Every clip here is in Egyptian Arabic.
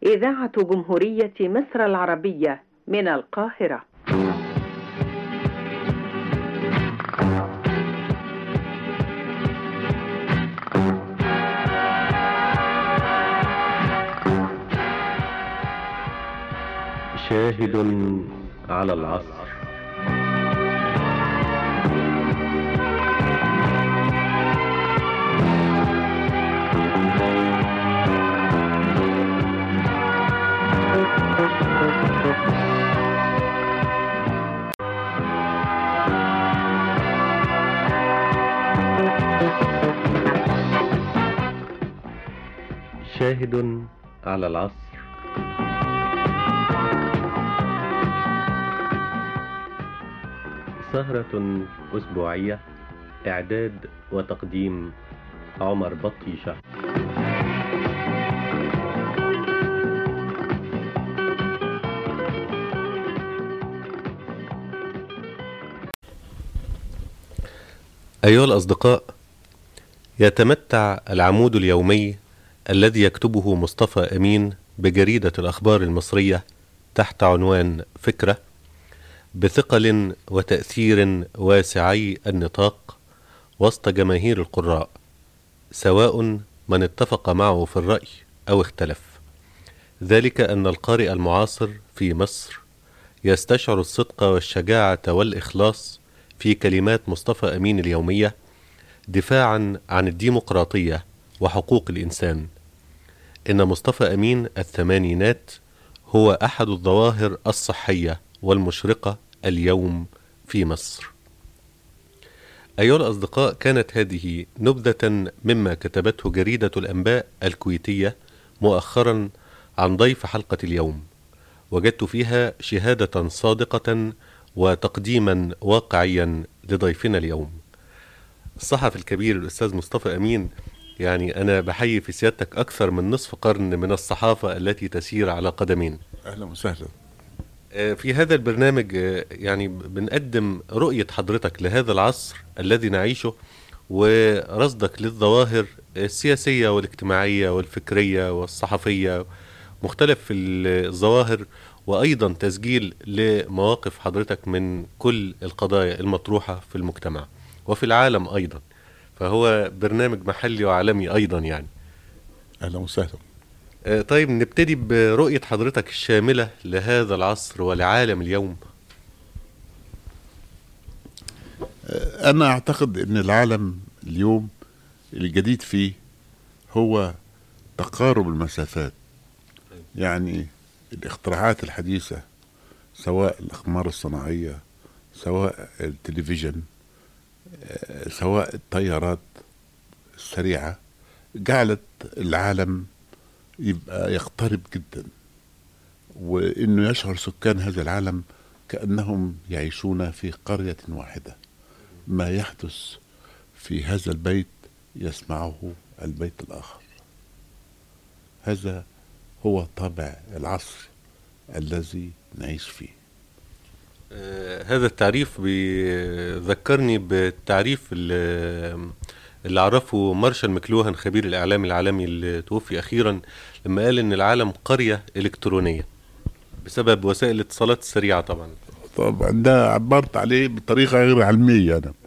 إذاعة جمهورية مصر العربية من القاهرة شاهد على العصر شاهد على العصر سهرة أسبوعية إعداد وتقديم عمر بطيشة أيها الأصدقاء يتمتع العمود اليومي الذي يكتبه مصطفى أمين بجريدة الأخبار المصرية تحت عنوان فكرة بثقل وتأثير واسعي النطاق وسط جماهير القراء سواء من اتفق معه في الرأي أو اختلف ذلك أن القارئ المعاصر في مصر يستشعر الصدق والشجاعة والإخلاص في كلمات مصطفى أمين اليومية دفاعا عن الديمقراطية وحقوق الإنسان إن مصطفى أمين الثمانينات هو أحد الظواهر الصحية والمشرقة اليوم في مصر. أيها الأصدقاء كانت هذه نبذة مما كتبته جريدة الأنباء الكويتية مؤخرا عن ضيف حلقة اليوم. وجدت فيها شهادة صادقة وتقديما واقعيا لضيفنا اليوم. الصحفي الكبير الأستاذ مصطفى أمين يعني أنا بحيي في سيادتك أكثر من نصف قرن من الصحافة التي تسير على قدمين. اهلا وسهلا في هذا البرنامج يعني بنقدم رؤية حضرتك لهذا العصر الذي نعيشه ورصدك للظواهر السياسية والاجتماعية والفكرية والصحفية مختلف الظواهر وأيضا تسجيل لمواقف حضرتك من كل القضايا المطروحة في المجتمع وفي العالم أيضا فهو برنامج محلي وعالمي أيضا يعني اهلا وسهلا آه، طيب نبتدي برؤية حضرتك الشاملة لهذا العصر ولعالم اليوم انا اعتقد ان العالم اليوم الجديد فيه هو تقارب المسافات يعني الاختراعات الحديثة سواء الأقمار الصناعية سواء التلفزيون آه، سواء الطيارات السريعة جعلت العالم يبقى يقترب جدا وانه يشعر سكان هذا العالم كانهم يعيشون في قريه واحده ما يحدث في هذا البيت يسمعه البيت الاخر هذا هو طابع العصر الذي نعيش فيه آه، هذا التعريف بيذكرني بالتعريف اللي اللي عرفه مارشال مكلوهان خبير الإعلام العالمي اللي توفي أخيرا لما قال إن العالم قرية إلكترونية بسبب وسائل الاتصالات السريعة طبعا طبعا ده عبرت عليه بطريقه غير علميه انا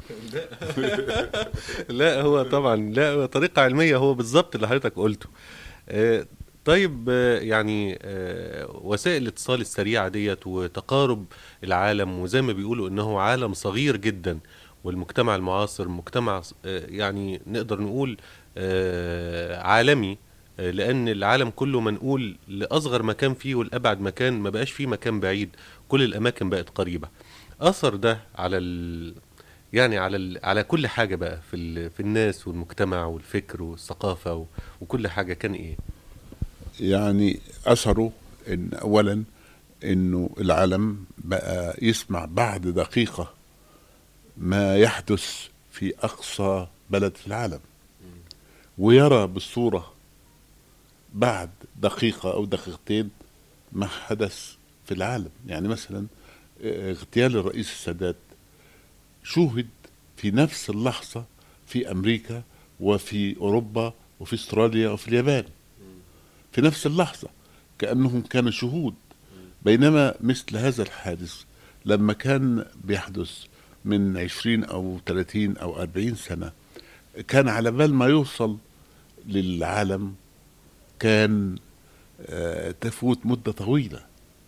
لا هو طبعا لا هو طريقة علمية هو بالظبط اللي حضرتك قلته آه، طيب آه، يعني آه، وسائل الاتصال السريعة ديت وتقارب العالم وزي ما بيقولوا انه عالم صغير جدا والمجتمع المعاصر مجتمع آه، يعني نقدر نقول آه، عالمي آه، لان العالم كله منقول لاصغر مكان فيه والابعد مكان ما بقاش فيه مكان بعيد كل الاماكن بقت قريبة اثر ده على ال يعني على ال على كل حاجة بقى في ال في الناس والمجتمع والفكر والثقافة و- وكل حاجة كان ايه يعني اثره ان اولا انه العالم بقى يسمع بعد دقيقه ما يحدث في اقصى بلد في العالم ويرى بالصوره بعد دقيقه او دقيقتين ما حدث في العالم يعني مثلا اه، اغتيال الرئيس السادات شوهد في نفس اللحظه في امريكا وفي اوروبا وفي استراليا وفي اليابان في نفس اللحظة كأنهم كانوا شهود بينما مثل هذا الحادث لما كان بيحدث من عشرين أو ثلاثين أو أربعين سنة كان على بال ما يوصل للعالم كان آه، تفوت مدة طويلة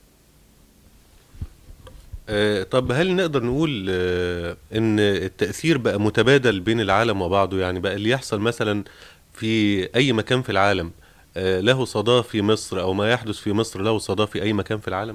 آه، طب هل نقدر نقول آه، ان التأثير بقى متبادل بين العالم وبعضه يعني بقى اللي يحصل مثلا في اي مكان في العالم آه، له صداه في مصر او ما يحدث في مصر له صداه في اي مكان في العالم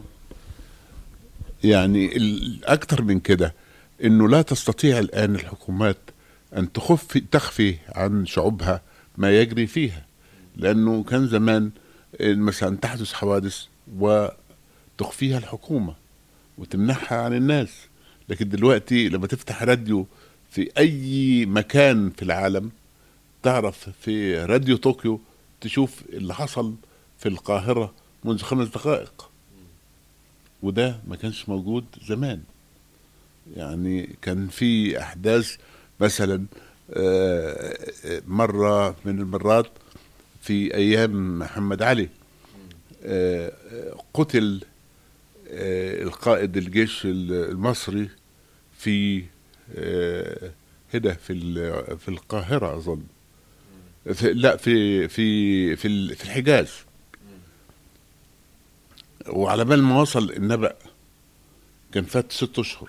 يعني الأكثر من كده إنه لا تستطيع الآن الحكومات أن تخفي تخفي عن شعوبها ما يجري فيها لأنه كان زمان آه، مثلا تحدث حوادث وتخفيها الحكومة وتمنعها عن الناس لكن دلوقتي لما تفتح راديو في أي مكان في العالم تعرف في راديو طوكيو تشوف اللي حصل في القاهرة منذ خمس دقائق وده ما كانش موجود زمان يعني كان في أحداث مثلا آه، آه، مرة من المرات في أيام محمد علي آه، آه، قتل آه، القائد الجيش المصري في آه، هنا في ال- في القاهرة أظن في لا في في في ال- في الحجاز وعلى بال ما وصل النبأ كان فات ست اشهر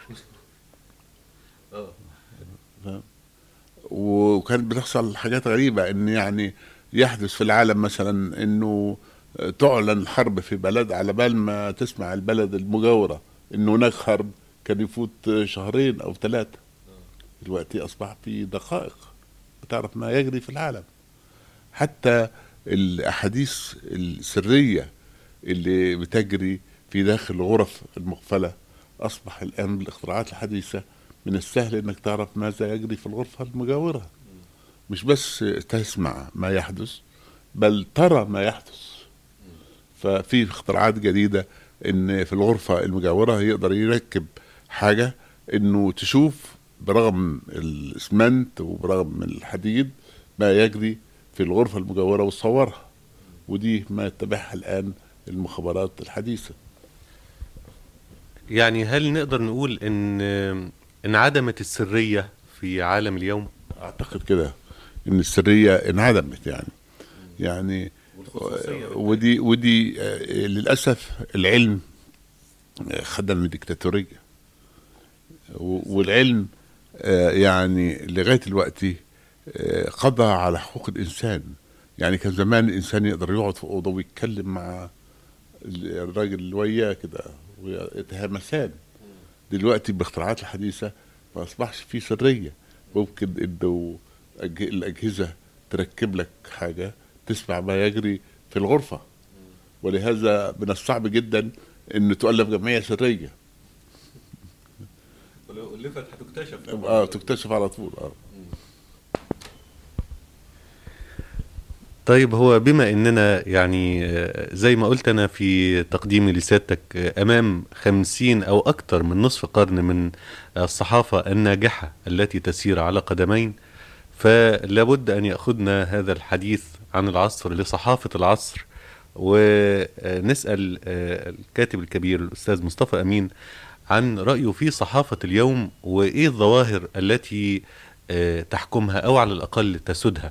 فاهم؟ وكانت بتحصل حاجات غريبة ان يعني يحدث في العالم مثلا انه تعلن حرب في بلد على بال ما تسمع البلد المجاورة انه هناك حرب كان يفوت شهرين او ثلاثة دلوقتي اصبح في دقائق بتعرف ما يجري في العالم حتى الاحاديث السرية اللي بتجري في داخل الغرف المقفلة اصبح الان بالاختراعات الحديثة من السهل انك تعرف ماذا يجري في الغرفة المجاورة مش بس تسمع ما يحدث بل ترى ما يحدث ففي اختراعات جديدة ان في الغرفة المجاورة يقدر يركب حاجة انه تشوف برغم الاسمنت وبرغم الحديد ما يجري في الغرفة المجاورة وتصورها ودي ما يتبعها الآن المخابرات الحديثة يعني هل نقدر نقول ان انعدمت السرية في عالم اليوم أعتقد كده إن السرية انعدمت يعني يعني ودي ودي آه، للأسف العلم آه، خدم الدكتاتورية و- والعلم آه، يعني لغاية دلوقتي آه، قضى على حقوق الإنسان يعني كان زمان الإنسان يقدر يقعد في أوضة ويتكلم مع الراجل اللي وياه كده ويتهامسان دلوقتي بالاختراعات الحديثة ما أصبحش في سرية ممكن إنه أج- الأجهزة تركب لك حاجة تسمع ما يجري في الغرفة ولهذا من الصعب جدا أن تؤلف جمعية سرية ولو ألفت هتكتشف اه تكتشف على طول اه طيب هو بما اننا يعني آه، زي ما قلت انا في تقديمي لسيادتك آه، امام خمسين او اكثر من نصف قرن من الصحافة الناجحة التي تسير على قدمين فلابد ان ياخذنا هذا الحديث عن العصر لصحافة العصر ونسأل آه، الكاتب الكبير الأستاذ مصطفى أمين عن رأيه في صحافة اليوم وإيه الظواهر التي آه، تحكمها أو على الأقل تسودها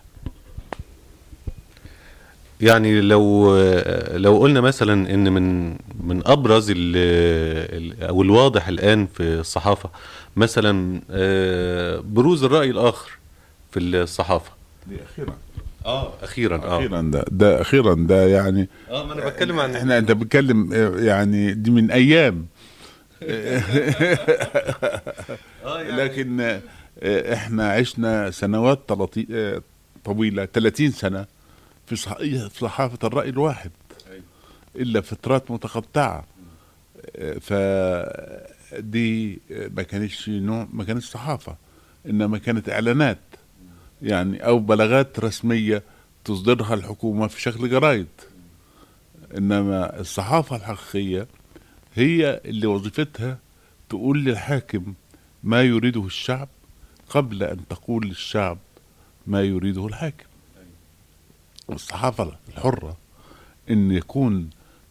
يعني لو لو قلنا مثلا ان من من ابرز ال ال او الواضح الان في الصحافه مثلا آه، بروز الراي الاخر في الصحافه دي اخيرا اه اخيرا اه اخيرا ده ده اخيرا ده يعني اه ما انا بتكلم عن احنا انت بتتكلم آه، يعني دي من ايام اه لكن آه، احنا عشنا سنوات طلطي- آه، طويله 30 سنه في صح- في صحافه الراي الواحد أيوة. الا فترات متقطعه آه، فدي آه، ما كانتش نوع ما كانتش صحافه انما كانت اعلانات يعني او بلاغات رسميه تصدرها الحكومه في شكل جرايد انما الصحافه الحقيقيه هي اللي وظيفتها تقول للحاكم ما يريده الشعب قبل ان تقول للشعب ما يريده الحاكم الصحافه الحره ان يكون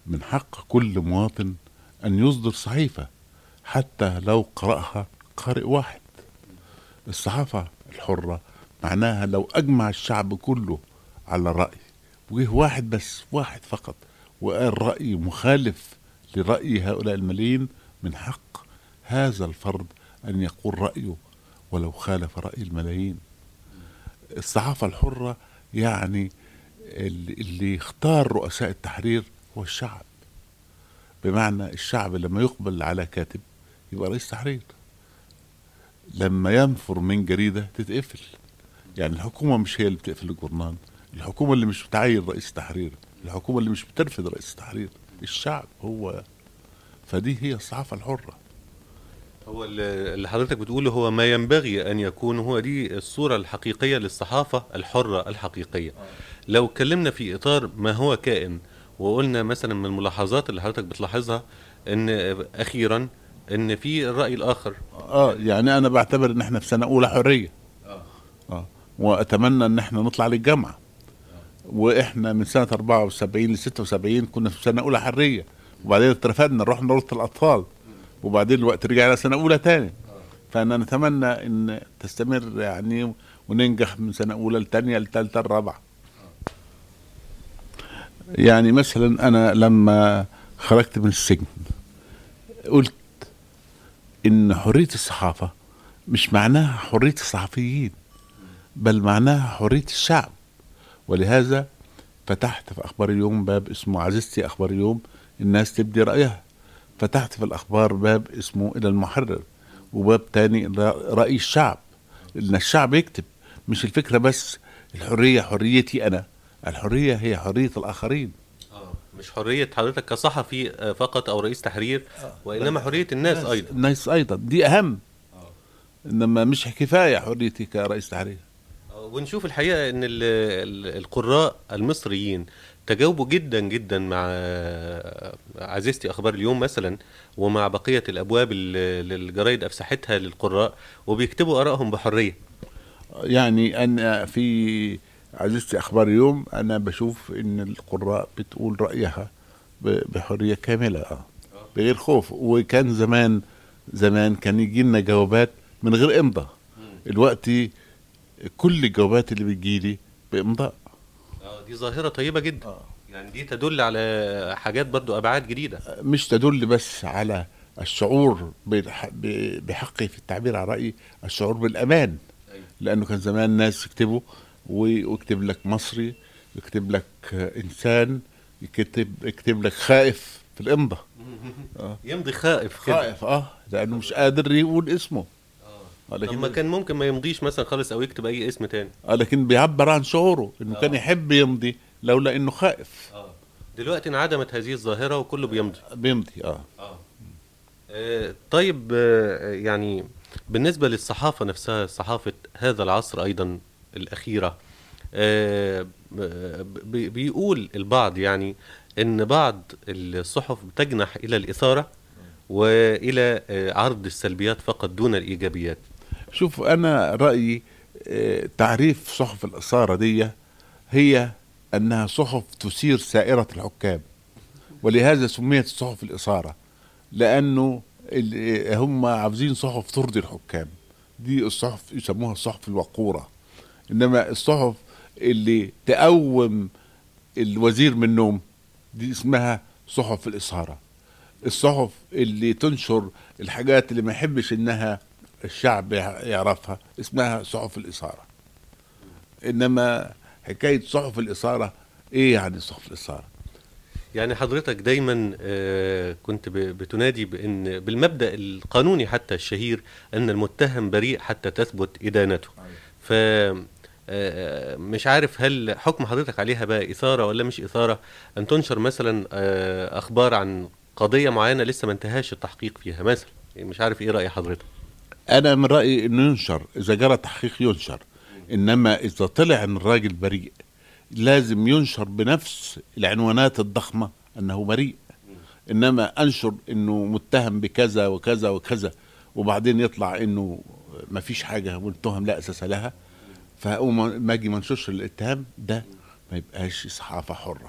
من حق كل مواطن أن يصدر صحيفة حتى لو قرأها قارئ واحد الصحافة الحرة معناها لو أجمع الشعب كله على رأي وجه واحد بس واحد فقط وقال رأي مخالف لرأي هؤلاء الملايين من حق هذا الفرد أن يقول رأيه ولو خالف رأي الملايين الصحافة الحرة يعني اللي اللي يختار رؤساء التحرير هو الشعب بمعنى الشعب لما يقبل على كاتب يبقى رئيس تحرير لما ينفر من جريدة تتقفل يعني الحكومة مش هي اللي بتقفل الجورنال الحكومة اللي مش بتعين رئيس تحرير الحكومة اللي مش بترفض رئيس تحرير الشعب هو فدي هي الصحافة الحرة هو اللي اللي حضرتك بتقوله هو ما ينبغي ان يكون هو دي الصوره الحقيقيه للصحافه الحره الحقيقيه لو اتكلمنا في اطار ما هو كائن وقلنا مثلا من الملاحظات اللي حضرتك بتلاحظها ان اخيرا ان في الراي الاخر اه يعني انا بعتبر ان احنا في سنة اولى حرية اه واتمنى ان احنا نطلع للجامعة واحنا من سنة 74 ل 76 كنا في سنة اولى حرية وبعدين اترفدنا رحنا روضة الاطفال وبعدين الوقت رجعنا سنة اولى تاني فانا نتمنى ان تستمر يعني وننجح من سنة اولى لتانية لتالتة لرابعة يعني مثلا انا لما خرجت من السجن قلت ان حرية الصحافة مش معناها حرية الصحفيين بل معناها حرية الشعب ولهذا فتحت في اخبار اليوم باب اسمه عزيزتي اخبار اليوم الناس تبدي رايها فتحت في الاخبار باب اسمه الى المحرر وباب تاني را- راي الشعب ان الشعب يكتب مش الفكره بس الحريه حريتي انا الحريه هي حريه الاخرين مش حريه حضرتك كصحفي آه، فقط او رئيس تحرير وانما حريه الناس ايضا الناس ايضا دي اهم انما مش كفايه حريتي كرئيس تحرير ونشوف الحقيقه ان ال- ال- القراء المصريين تجاوبوا جدا جدا مع عزيزتي اخبار اليوم مثلا ومع بقيه الابواب اللي الجرايد افسحتها للقراء وبيكتبوا ارائهم بحريه يعني انا في عزيزتي اخبار اليوم انا بشوف ان القراء بتقول رايها ب- بحريه كامله اه بغير خوف وكان زمان زمان كان يجي لنا جوابات من غير امضاء دلوقتي كل الجوابات اللي بتجيلي بامضاء آه، دي ظاهره طيبه جدا يعني دي تدل على حاجات برضو ابعاد جديده مش تدل بس على الشعور بالح- ب- بحقي في التعبير عن رأيي الشعور بالأمان لأنه كان زمان ناس يكتبوا ويكتب لك مصري يكتب لك إنسان يكتب يكتب لك خائف في الإمضة يمضي خائف كده خائف اه لأنه مش قادر يقول اسمه آه، طب ما لكن كان ممكن ما يمضيش مثلا خالص او يكتب اي اسم تاني آه لكن بيعبر عن شعوره إنه كان آه. يحب يمضي لولا إنه خائف دلوقتي انعدمت هذه الظاهره وكله بيمضي بيمضي اه آه، طيب آه، يعني بالنسبة للصحافة نفسها صحافة هذا العصر أيضا الأخيرة آه، بي- بيقول البعض يعني أن بعض الصحف بتجنح إلى الإثارة وإلى آه، عرض السلبيات فقط دون الإيجابيات شوف انا رايي آه، تعريف صحف الاثاره دي هي انها صحف تثير سائره الحكام ولهذا سميت صحف الاثاره لانه ال- هم عاوزين صحف ترضي الحكام دي الصحف يسموها الصحف الوقوره انما الصحف اللي تقوم الوزير من النوم دي اسمها صحف الاثاره الصحف اللي تنشر الحاجات اللي ما يحبش انها الشعب يع- يعرفها اسمها صحف الإثارة إنما حكاية صحف الإثارة إيه يعني صحف الإثارة يعني حضرتك دايما آه، كنت ب- بتنادي بأن بالمبدأ القانوني حتى الشهير أن المتهم بريء حتى تثبت إدانته ف آه، مش عارف هل حكم حضرتك عليها بقى إثارة ولا مش إثارة أن تنشر مثلا آه، أخبار عن قضية معينة لسه ما انتهاش التحقيق فيها مثلا مش عارف إيه رأي حضرتك أنا من رأيي إنه ينشر إذا جرى تحقيق ينشر إنما إذا طلع إن الراجل بريء لازم ينشر بنفس العنوانات الضخمة أنه بريء إنما أنشر إنه متهم بكذا وكذا وكذا وبعدين يطلع إنه ما فيش حاجة متهم لا أساس لها فأقوم ما أجي منشرش الاتهام ده ما يبقاش صحافة حرة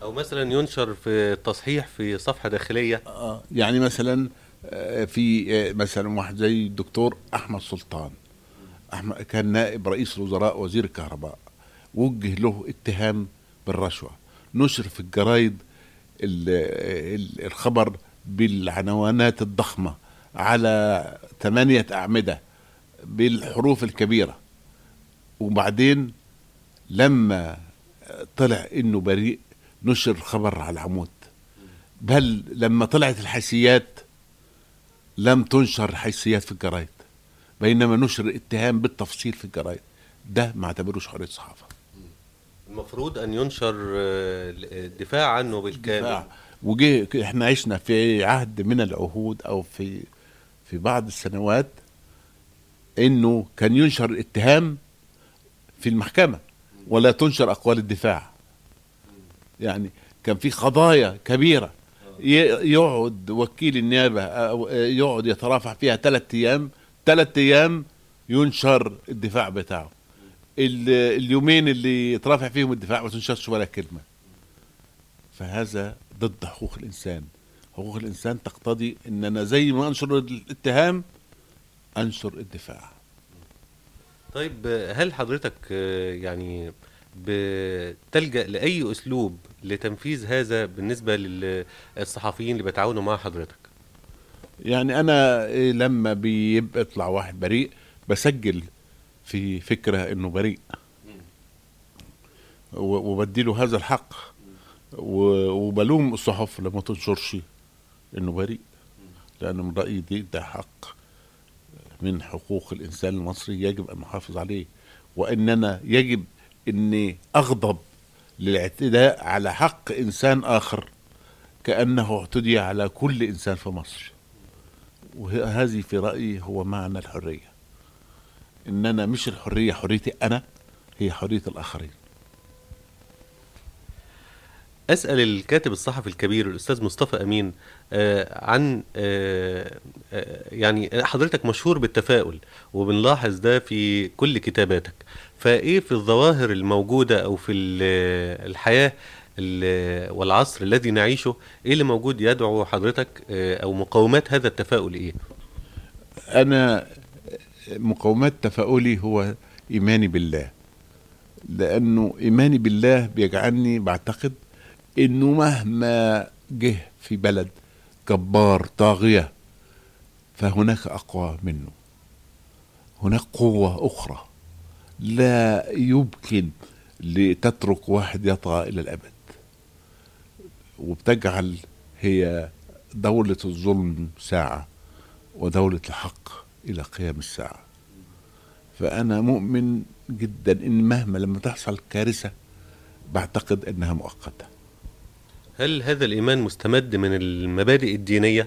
او مثلا ينشر في تصحيح في صفحه داخليه آه، يعني مثلا آه، في آه، مثلا واحد زي الدكتور احمد سلطان احمد كان نائب رئيس الوزراء وزير الكهرباء وجه له اتهام بالرشوه نشر في الجرايد ال- ال- الخبر بالعنوانات الضخمه على ثمانيه اعمده بالحروف الكبيره وبعدين لما طلع انه بريء نشر خبر على العمود بل لما طلعت الحيثيات لم تنشر الحيثيات في الجرايد بينما نشر اتهام بالتفصيل في الجرايد ده ما اعتبروش حريه صحافه المفروض ان ينشر آه، الدفاع عنه بالكامل دفاع. وجه احنا عشنا في عهد من العهود او في في بعض السنوات انه كان ينشر الاتهام في المحكمه ولا تنشر اقوال الدفاع يعني كان في قضايا كبيره ي- يقعد وكيل النيابه أو يقعد يترافع فيها ثلاث ايام ثلاث ايام ينشر الدفاع بتاعه ال- اليومين اللي يترافع فيهم الدفاع ما تنشرش ولا كلمه فهذا ضد حقوق الانسان حقوق الانسان تقتضي ان انا زي ما انشر الاتهام انشر الدفاع طيب آه، هل حضرتك آه، يعني بتلجأ لأي أسلوب لتنفيذ هذا بالنسبة للصحفيين اللي بيتعاونوا مع حضرتك؟ يعني انا إيه لما بيبقى يطلع واحد بريء بسجل في فكره انه بريء و- وبديله هذا الحق و- وبلوم الصحف لما تنشرش انه بريء لان من رايي دي ده حق من حقوق الانسان المصري يجب ان نحافظ عليه واننا يجب اني اغضب للاعتداء على حق انسان اخر كانه اعتدي على كل انسان في مصر وهذه في رايي هو معنى الحريه اننا مش الحريه حريتي انا هي حريه الاخرين أسأل الكاتب الصحفي الكبير الأستاذ مصطفى أمين آه، عن آه، آه، يعني حضرتك مشهور بالتفاؤل وبنلاحظ ده في كل كتاباتك فإيه في الظواهر الموجودة أو في ال- الحياة ال- والعصر الذي نعيشه إيه اللي موجود يدعو حضرتك آه، أو مقومات هذا التفاؤل إيه؟ انا مقومات تفاؤلي هو ايماني بالله لانه ايماني بالله بيجعلني بعتقد انه مهما جه في بلد جبار طاغيه فهناك اقوى منه هناك قوه اخرى لا يمكن لتترك واحد يطغى الى الابد وبتجعل هي دوله الظلم ساعه ودولة الحق إلى قيام الساعة فأنا مؤمن جدا إن مهما لما تحصل كارثة بعتقد إنها مؤقتة هل هذا الإيمان مستمد من المبادئ الدينية؟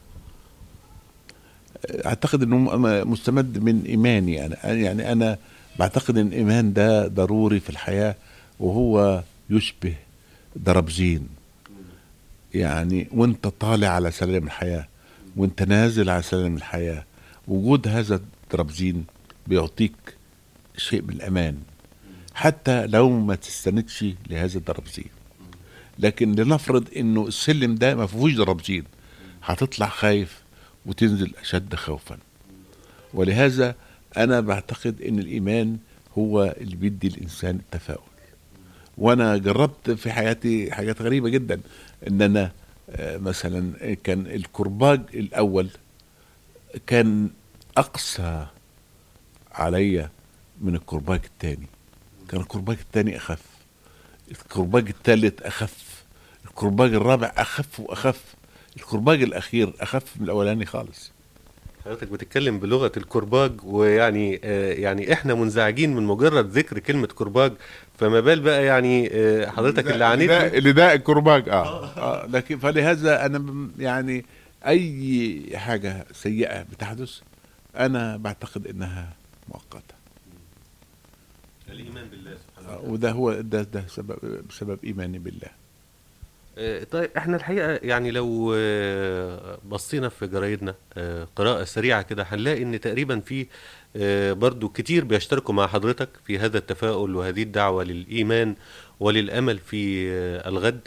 أعتقد إنه م- مستمد من إيماني أنا يعني أنا بعتقد إن الإيمان ده ضروري في الحياة وهو يشبه دربزين يعني وانت طالع على سلم الحياة وانت نازل على سلم الحياة وجود هذا الدربزين بيعطيك شيء من الأمان حتى لو ما تستندش لهذا الدربزين لكن لنفرض انه السلم ده ما فيهوش دربزين هتطلع خايف وتنزل اشد خوفا ولهذا انا بعتقد ان الايمان هو اللي بيدي الانسان التفاؤل وانا جربت في حياتي حاجات غريبه جدا ان انا آه، مثلا كان الكرباج الاول كان اقسى عليا من الكرباج الثاني كان الكرباج الثاني اخف الكرباج الثالث اخف الكرباج الرابع اخف واخف الكرباج الاخير اخف من الاولاني خالص حضرتك بتتكلم بلغة الكرباج ويعني آه، يعني احنا منزعجين من مجرد ذكر كلمة كرباج فما بال بقى يعني آه، حضرتك اللي عانيت ده من- اللي ده الكرباج اه, آه لكن فلهذا انا ب- يعني اي حاجه سيئه بتحدث انا بعتقد انها مؤقته الإيمان بالله سبحانه آه وده هو ده ده سبب بسبب ايماني بالله آه، طيب احنا الحقيقة يعني لو آه، بصينا في جرايدنا آه، قراءة سريعة كده هنلاقي ان تقريبا في آه، برضو كتير بيشتركوا مع حضرتك في هذا التفاؤل وهذه الدعوة للإيمان وللأمل في آه، الغد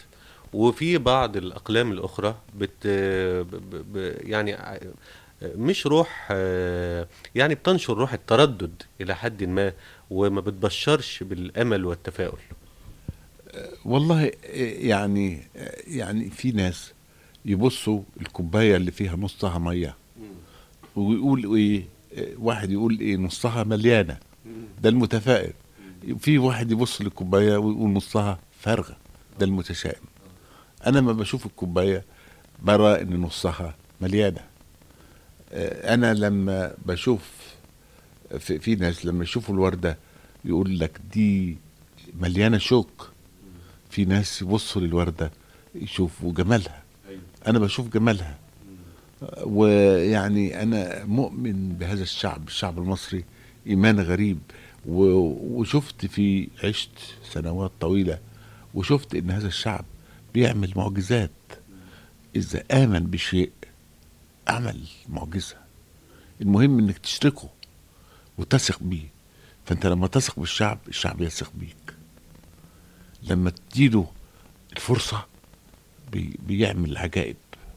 وفي بعض الأقلام الأخرى بت ب... ب... ب... يعني ع- مش روح آه، يعني بتنشر روح التردد إلى حد ما وما بتبشرش بالأمل والتفاؤل والله يعني يعني في ناس يبصوا الكوبايه اللي فيها نصها ميه ويقول ايه واحد يقول ايه نصها مليانه ده المتفائل في واحد يبص للكوبايه ويقول نصها فارغه ده المتشائم انا ما بشوف الكوبايه برى ان نصها مليانه آه، انا لما بشوف في, في ناس لما يشوفوا الورده يقول لك دي مليانه شوك في ناس يبصوا للورده يشوفوا جمالها انا بشوف جمالها ويعني انا مؤمن بهذا الشعب الشعب المصري ايمان غريب و- وشفت في عشت سنوات طويله وشفت ان هذا الشعب بيعمل معجزات اذا امن بشيء عمل معجزه المهم انك تشركه وتثق بيه فانت لما تثق بالشعب الشعب يثق بيك لما تديله الفرصه بي بيعمل عجائب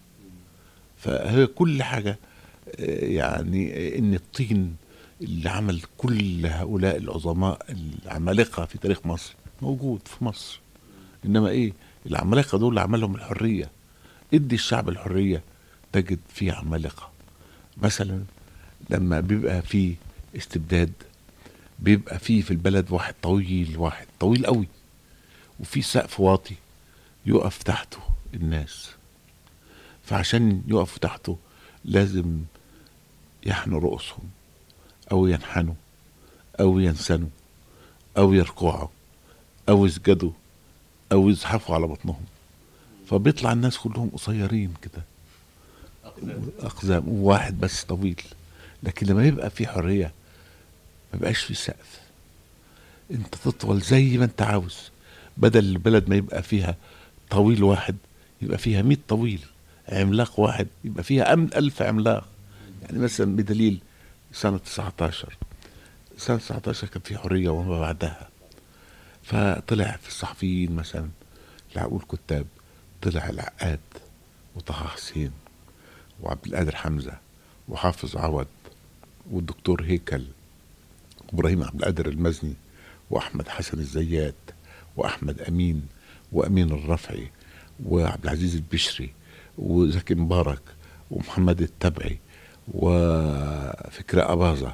فهي كل حاجه آه، يعني آه، ان الطين اللي عمل كل هؤلاء العظماء العمالقه في تاريخ مصر موجود في مصر انما ايه العمالقه دول اللي عملهم الحريه ادي الشعب الحريه تجد فيه عمالقه مثلا لما بيبقى فيه استبداد بيبقى فيه في البلد واحد طويل واحد طويل قوي وفي سقف واطي يقف تحته الناس فعشان يقفوا تحته لازم يحنوا رؤوسهم او ينحنوا او ينسنوا او يركعوا او يسجدوا او يزحفوا على بطنهم فبيطلع الناس كلهم قصيرين كده اقزام وواحد بس طويل لكن لما يبقى في حريه ما بقاش في سقف انت تطول زي ما انت عاوز بدل البلد ما يبقى فيها طويل واحد يبقى فيها 100 طويل عملاق واحد يبقى فيها أم ألف عملاق يعني مثلا بدليل سنة 19 سنة 19 كان في حرية وما بعدها فطلع في الصحفيين مثلا العقول كتاب طلع العقاد وطه حسين وعبد القادر حمزة وحافظ عوض والدكتور هيكل وابراهيم عبد القادر المزني واحمد حسن الزيات واحمد امين وامين الرفعي وعبد العزيز البشري وزكي مبارك ومحمد التبعي وفكرة أباظة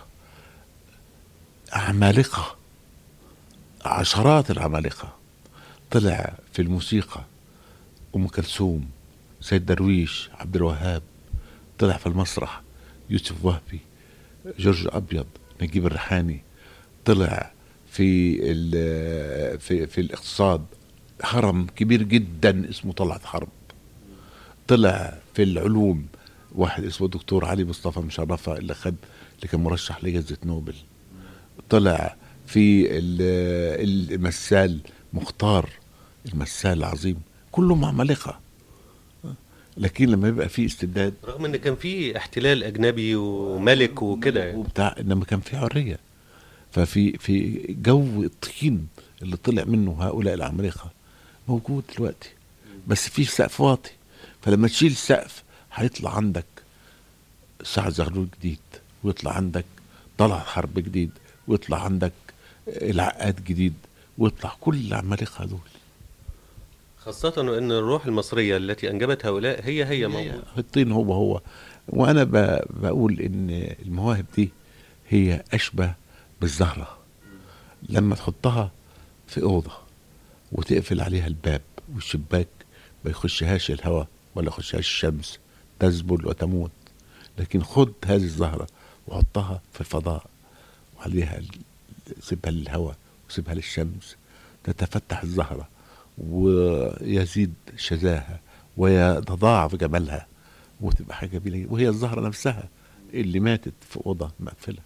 عمالقة عشرات العمالقة طلع في الموسيقى أم كلثوم سيد درويش عبد الوهاب طلع في المسرح يوسف وهبي جورج أبيض نجيب الريحاني طلع في ال- في في الاقتصاد هرم كبير جدا اسمه طلعت حرب طلع في العلوم واحد اسمه دكتور علي مصطفى مشرفة اللي خد اللي كان مرشح لجائزة نوبل طلع في ال- المثال مختار المثال العظيم كلهم عمالقة لكن لما يبقى في استبداد رغم ان كان في احتلال اجنبي وملك وكده يعني. وبتاع انما كان في حريه ففي في جو الطين اللي طلع منه هؤلاء العمالقه موجود دلوقتي بس في سقف واطي فلما تشيل السقف هيطلع عندك سعد زغلول جديد ويطلع عندك طلع حرب جديد ويطلع عندك العقاد جديد ويطلع كل العمالقه دول خاصة وان الروح المصرية التي انجبت هؤلاء هي هي موجودة الطين هو هو وانا ب- بقول ان المواهب دي هي اشبه بالزهره لما تحطها في اوضه وتقفل عليها الباب والشباك ما يخشهاش الهواء ولا يخشهاش الشمس تذبل وتموت لكن خد هذه الزهره وحطها في الفضاء وعليها ال- سيبها للهواء وسيبها للشمس تتفتح الزهره ويزيد شذاها ويتضاعف جمالها وتبقى حاجه جميله وهي الزهره نفسها اللي ماتت في اوضه مقفله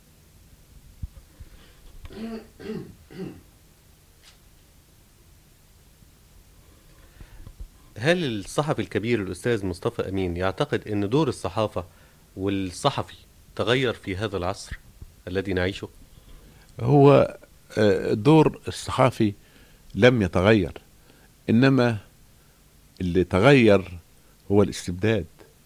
هل الصحفي الكبير الأستاذ مصطفى أمين يعتقد أن دور الصحافة والصحفي تغير في هذا العصر الذي نعيشه؟ هو آه، دور الصحافي لم يتغير انما اللي تغير هو الاستبداد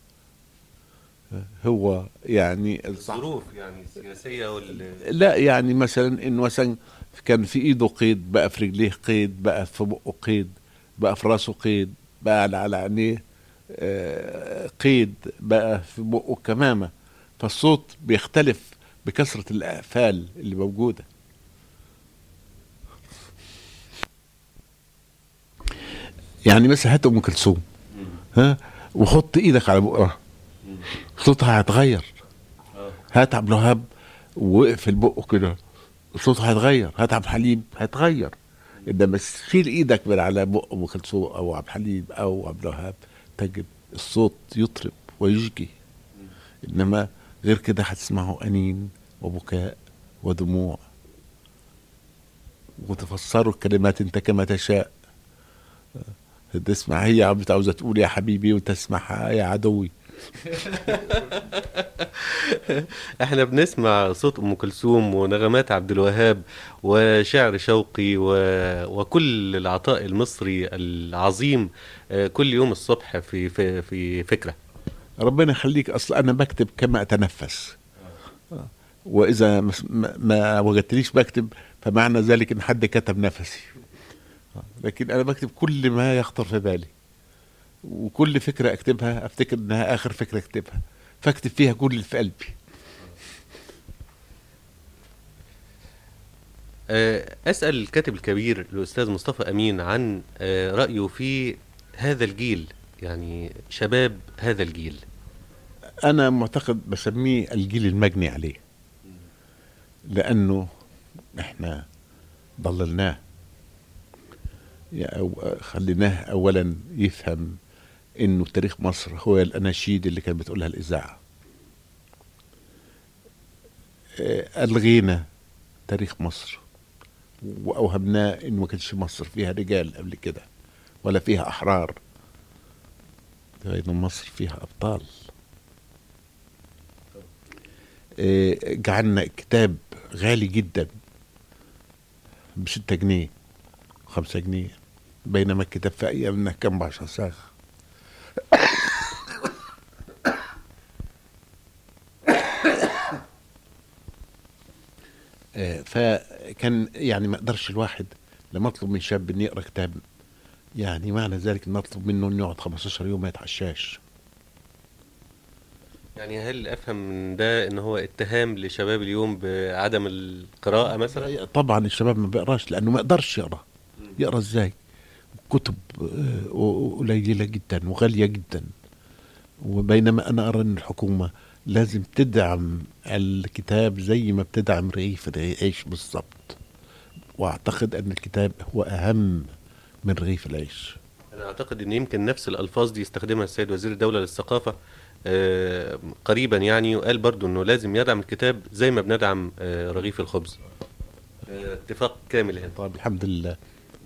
هو يعني الظروف يعني السياسيه وال لا يعني مثلا انه مثلا كان في ايده قيد بقى في رجليه قيد بقى في بقه قيد بقى في راسه قيد بقى على على عينيه آه، قيد بقى في بقه كمامه فالصوت بيختلف بكثره الاقفال اللي موجوده يعني مثلا هات ام كلثوم ها وحط ايدك على بقها صوتها هيتغير هات عبد الوهاب واقفل بقه كده صوتها هيتغير هات عبد الحليم هيتغير انما شيل ايدك من على بق ام كلثوم او عبد الحليم او عبد الوهاب تجد الصوت يطرب ويشجي انما غير كده هتسمعه انين وبكاء ودموع وتفسروا الكلمات انت كما تشاء تسمع هي عم عاوزه تقول يا حبيبي وتسمعها يا عدوي احنا بنسمع صوت ام كلثوم ونغمات عبد الوهاب وشعر شوقي و... وكل العطاء المصري العظيم آه، كل يوم الصبح في في في فكره ربنا يخليك اصل انا بكتب كما اتنفس واذا مس- ما- ما وجدتنيش بكتب فمعنى ذلك ان حد كتب نفسي لكن انا بكتب كل ما يخطر في بالي وكل فكره اكتبها افتكر انها اخر فكره اكتبها فاكتب فيها كل اللي في قلبي آه، اسال الكاتب الكبير الاستاذ مصطفى امين عن آه، رايه في هذا الجيل يعني شباب هذا الجيل انا معتقد بسميه الجيل المجني عليه لانه احنا ضللناه يا أو خليناه اولا يفهم انه تاريخ مصر هو الاناشيد اللي كانت بتقولها الاذاعه آه، الغينا تاريخ مصر واوهمناه انه ما كانش مصر فيها رجال قبل كده ولا فيها احرار بينما مصر فيها ابطال آه، جعلنا كتاب غالي جدا بستة جنيه خمسة جنيه بينما الكتاب في أيامنا كان بعشر ساغ آه، فكان يعني ما يقدرش الواحد لما اطلب من شاب انه يقرا كتاب يعني معنى ذلك ان اطلب منه انه يقعد 15 يوم ما يتعشاش يعني هل افهم من ده ان هو اتهام لشباب اليوم بعدم القراءه مثلا طبعا الشباب ما بيقراش لانه ما يقدرش يقرا يقرا ازاي كتب آه، قليله جدا وغاليه جدا وبينما انا ارى ان الحكومه لازم تدعم الكتاب زي ما بتدعم رغيف العيش بالظبط واعتقد ان الكتاب هو اهم من رغيف العيش انا اعتقد ان يمكن نفس الالفاظ دي استخدمها السيد وزير الدوله للثقافه آه، قريبا يعني وقال برضو انه لازم يدعم الكتاب زي ما بندعم آه، رغيف الخبز آه، اتفاق كامل هنا طيب الحمد لله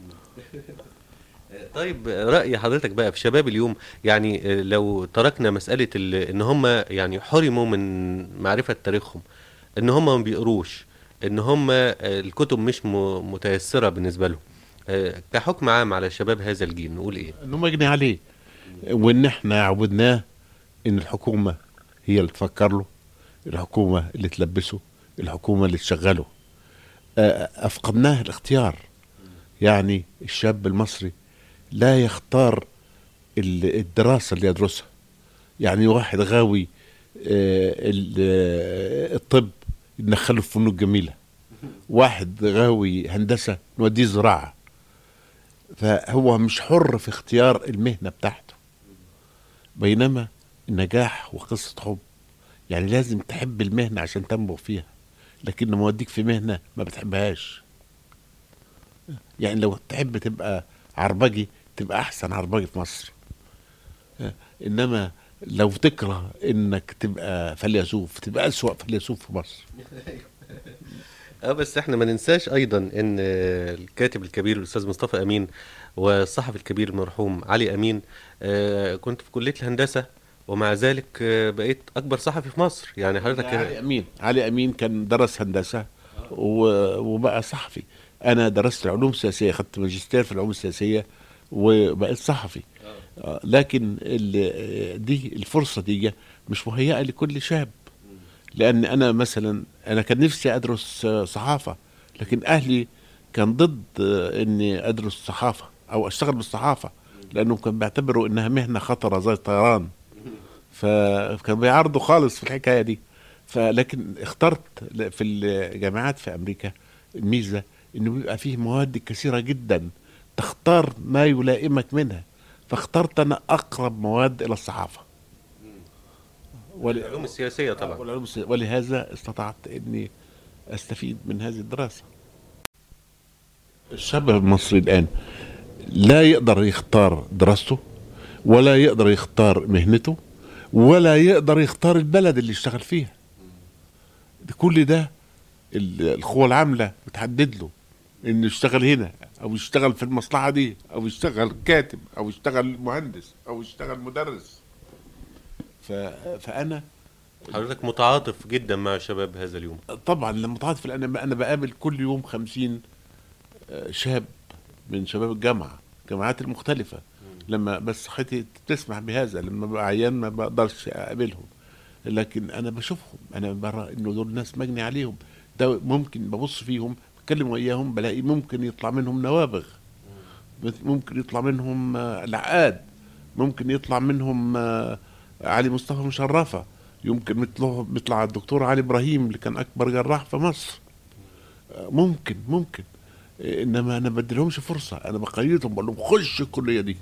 طيب رأي حضرتك بقى في شباب اليوم يعني آه، لو تركنا مسألة ال- ان هم يعني حرموا من معرفة تاريخهم ان هم ما بيقروش ان هم آه، الكتب مش م- متيسرة بالنسبة لهم آه، كحكم عام على شباب هذا الجيل نقول ايه انه مجني عليه وان احنا عودناه ان الحكومه هي اللي تفكر له الحكومه اللي تلبسه الحكومه اللي تشغله آه، افقدناه الاختيار يعني الشاب المصري لا يختار ال- الدراسه اللي يدرسها يعني واحد غاوي آه، ال- آه، الطب ندخله في فنون جميله واحد غاوي هندسه نوديه زراعه فهو مش حر في اختيار المهنة بتاعته بينما النجاح وقصة حب يعني لازم تحب المهنة عشان تنبغ فيها لكن لما اوديك في مهنة ما بتحبهاش يعني لو تحب تبقى عربجي تبقى احسن عربجي في مصر انما لو تكره انك تبقى فيلسوف تبقى اسوأ فيلسوف في مصر اه بس احنا ما ننساش ايضا ان آه، الكاتب الكبير الاستاذ مصطفى امين والصحفي الكبير المرحوم علي امين آه، كنت في كلية الهندسة ومع ذلك آه، بقيت اكبر صحفي في مصر يعني حضرتك علي امين علي امين كان درس هندسه و- وبقى صحفي انا درست العلوم السياسيه خدت ماجستير في العلوم السياسيه وبقيت صحفي آه، لكن ال- آه، دي الفرصة دي مش مهيئة لكل شاب لأن أنا مثلا أنا كان نفسي أدرس آه، صحافة لكن أهلي كان ضد آه، إني أدرس صحافة أو أشتغل بالصحافة لأنهم كانوا بيعتبروا إنها مهنة خطرة زي الطيران فكانوا بيعارضوا خالص في الحكاية دي فلكن اخترت ل- في الجامعات في أمريكا الميزة إنه بيبقى فيه مواد كثيرة جدا تختار ما يلائمك منها فاخترت أنا أقرب مواد إلى الصحافة ول- العلوم السياسية طبعا والعلوم السياسية. ولهذا استطعت اني استفيد من هذه الدراسه الشاب المصري الان لا يقدر يختار دراسته ولا يقدر يختار مهنته ولا يقدر يختار البلد اللي يشتغل فيها ده كل ده ال- القوى العامله بتحدد له انه يشتغل هنا او يشتغل في المصلحه دي او يشتغل كاتب او يشتغل مهندس او يشتغل مدرس ف... فانا حضرتك متعاطف جدا مع شباب هذا اليوم طبعا لما تعاطف انا انا بقابل كل يوم خمسين آه، شاب من شباب الجامعه الجامعات المختلفه لما بس صحتي تسمح بهذا لما ببقى عيان ما بقدرش اقابلهم لكن انا بشوفهم انا برى انه دول ناس مجني عليهم ده ممكن ببص فيهم بتكلم وياهم بلاقي ممكن يطلع منهم نوابغ ممكن يطلع منهم آه، العقاد ممكن يطلع منهم آه، علي مصطفى مشرفه يمكن مثله بيطلع الدكتور علي ابراهيم اللي كان اكبر جراح في مصر آه، ممكن ممكن آه، انما انا ما بديلهمش فرصه انا بقيدهم بقول لهم خش الكليه دي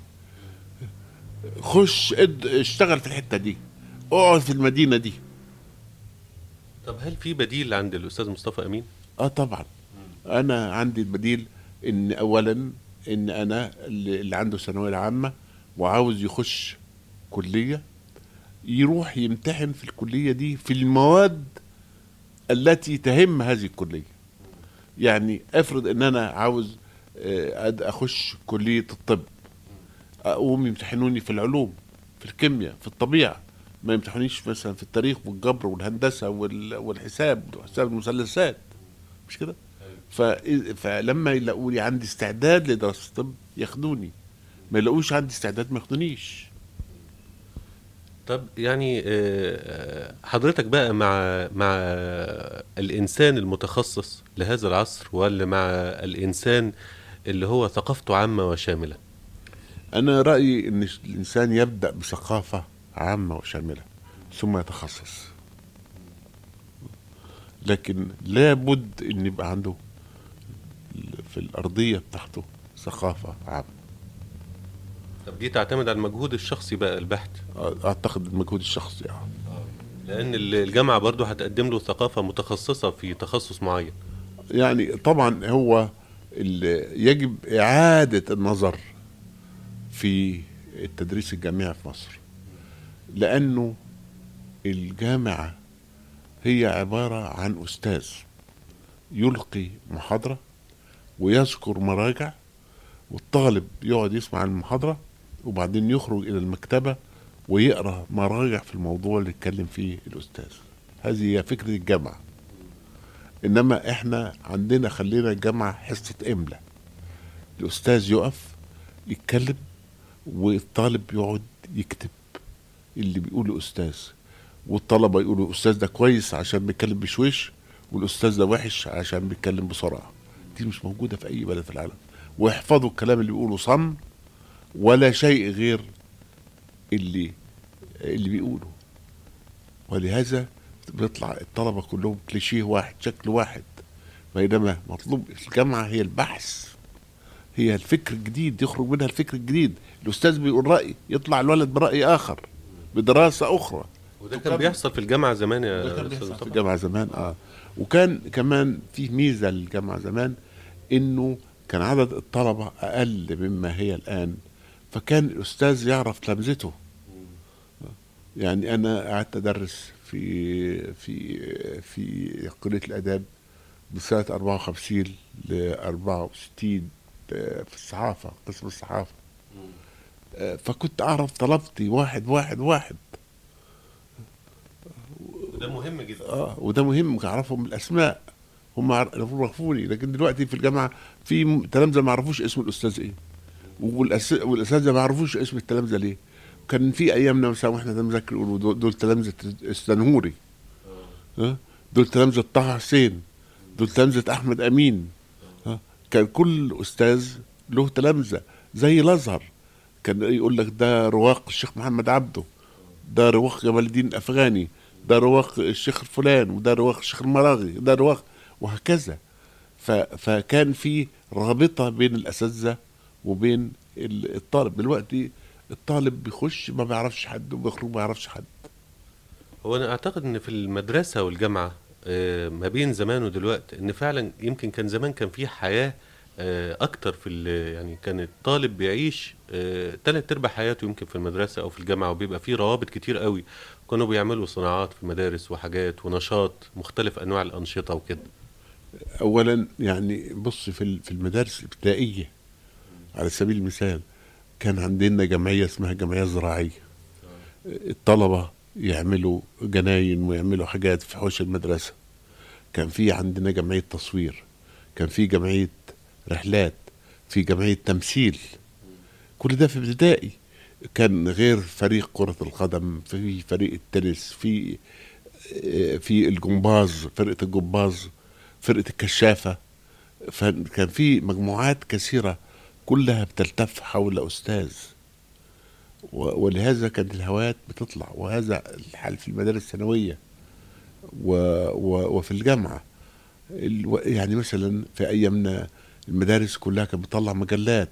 خش اد اشتغل في الحته دي اقعد في المدينه دي طب هل في بديل عند الأستاذ مصطفى أمين؟ اه طبعا انا عندي البديل ان اولا ان انا اللي اللي عنده ثانويه عامه وعاوز يخش كليه يروح يمتحن في الكليه دي في المواد التي تهم هذه الكليه يعني افرض ان انا عاوز آه، أد- اخش كليه الطب اقوم يمتحنوني في العلوم في الكيمياء في الطبيعه ما يمتحنونيش مثلا في التاريخ والجبر والهندسه وال- والحساب وحساب المثلثات مش كده ف... فلما يلاقوني عندي استعداد لدراسه الطب ياخدوني ما يلاقوش عندي استعداد ما ياخدونيش طب يعني آه، حضرتك بقى مع مع الإنسان المتخصص لهذا العصر ولا مع الإنسان اللي هو ثقافته عامة وشاملة؟ انا رايي ان الانسان يبدا بثقافه عامه وشامله ثم يتخصص لكن لابد ان يبقى عنده في الارضيه بتاعته ثقافه عامه طب دي تعتمد على المجهود الشخصي بقى البحت اعتقد المجهود الشخصي آه. لأن ال- الجامعة برضو هتقدم له ثقافة متخصصة في تخصص معين يعني طبعا هو ال- يجب إعادة النظر في التدريس الجامعي في مصر لأنه الجامعة هي عبارة عن أستاذ يلقي محاضرة ويذكر مراجع والطالب يقعد يسمع المحاضرة وبعدين يخرج إلى المكتبة ويقرأ مراجع في الموضوع اللي اتكلم فيه الأستاذ هذه هي فكرة الجامعة انما احنا عندنا خلينا الجامعه حصه املا الاستاذ يقف يتكلم والطالب يقعد يكتب اللي بيقوله استاذ والطلبه يقولوا الاستاذ ده كويس عشان بيتكلم بشويش والاستاذ ده وحش عشان بيتكلم بسرعه دي مش موجوده في اي بلد في العالم ويحفظوا الكلام اللي بيقوله صم ولا شيء غير اللي اللي بيقوله ولهذا بيطلع الطلبه كلهم كليشيه واحد شكل واحد بينما مطلوب في الجامعه هي البحث هي الفكر الجديد يخرج منها الفكر الجديد الاستاذ بيقول راي يطلع الولد براي اخر بدراسه اخرى وده كان بيحصل في الجامعة زمان يا ده كان أستاذ بيحصل في مصطفى الجامعه زمان اه وكان كمان في ميزه للجامعه زمان انه كان عدد الطلبه اقل مما هي الان فكان الاستاذ يعرف تلامذته يعني انا قعدت ادرس في في في كليه الاداب من سنه 54 ل 64 في الصحافه قسم الصحافه آه، فكنت اعرف طلبتي واحد واحد واحد وده مهم جدا اه وده مهم اعرفهم بالاسماء هم عرفوني لكن دلوقتي في الجامعه في م- تلامذه ما يعرفوش اسم الاستاذ ايه والأس- والاساتذه ما يعرفوش اسم التلامذه ليه كان في ايامنا مثلا واحنا بنذاكر يقولوا دول- دول تلامذه السنهوري ها دول تلامذه طه حسين دول تلامذه احمد امين ها كان كل استاذ له تلامذه زي الازهر كان يقول لك ده رواق الشيخ محمد عبده ده رواق جمال الدين الافغاني ده رواق الشيخ الفلان وده رواق الشيخ المراغي ده رواق وهكذا ف... فكان في رابطه بين الاساتذه وبين ال- الطالب دلوقتي الطالب بيخش ما بيعرفش حد وبيخرج ما يعرفش حد هو انا اعتقد ان في المدرسه والجامعه آه، ما بين زمان ودلوقتي ان فعلا يمكن كان زمان كان في حياه آه، اكتر في ال- يعني كان الطالب بيعيش ثلاث ارباع حياته يمكن في المدرسه او في الجامعه وبيبقى في روابط كتير قوي كانوا بيعملوا صناعات في المدارس وحاجات ونشاط مختلف انواع الانشطه وكده اولا يعني بص في ال- في المدارس الابتدائيه على سبيل المثال كان عندنا جمعيه اسمها جمعيه زراعيه الطلبه يعملوا جناين ويعملوا حاجات في حوش المدرسه كان في عندنا جمعيه تصوير كان في جمعيه رحلات في جمعيه تمثيل كل ده في ابتدائي كان غير فريق كرة القدم في فريق التنس في في الجمباز فرقة الجمباز فرقة الكشافة فكان في مجموعات كثيرة كلها بتلتف حول أستاذ و- ولهذا كانت الهوايات بتطلع وهذا الحال في المدارس الثانوية و و وفي الجامعة الو- يعني مثلا في أيامنا المدارس كلها كانت بتطلع مجلات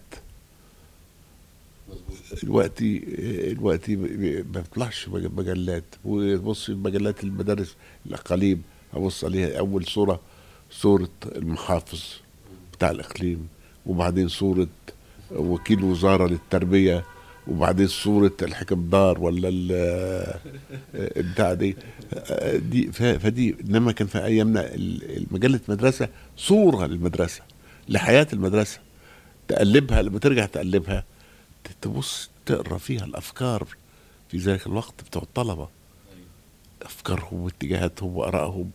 دلوقتي دلوقتي ما بيطلعش مج- مجلات وبص مجلات المدارس الاقاليم ابص عليها اول صوره صوره المحافظ بتاع الاقليم وبعدين صوره وكيل وزاره للتربيه وبعدين صوره الحكمدار ولا ال- البتاع دي دي ف- فدي انما كان في ايامنا ال- مجله مدرسه صوره للمدرسه لحياه المدرسه تقلبها لما ترجع تقلبها تبص تقرا فيها الافكار في ذلك الوقت بتوع الطلبه افكارهم واتجاهاتهم وارائهم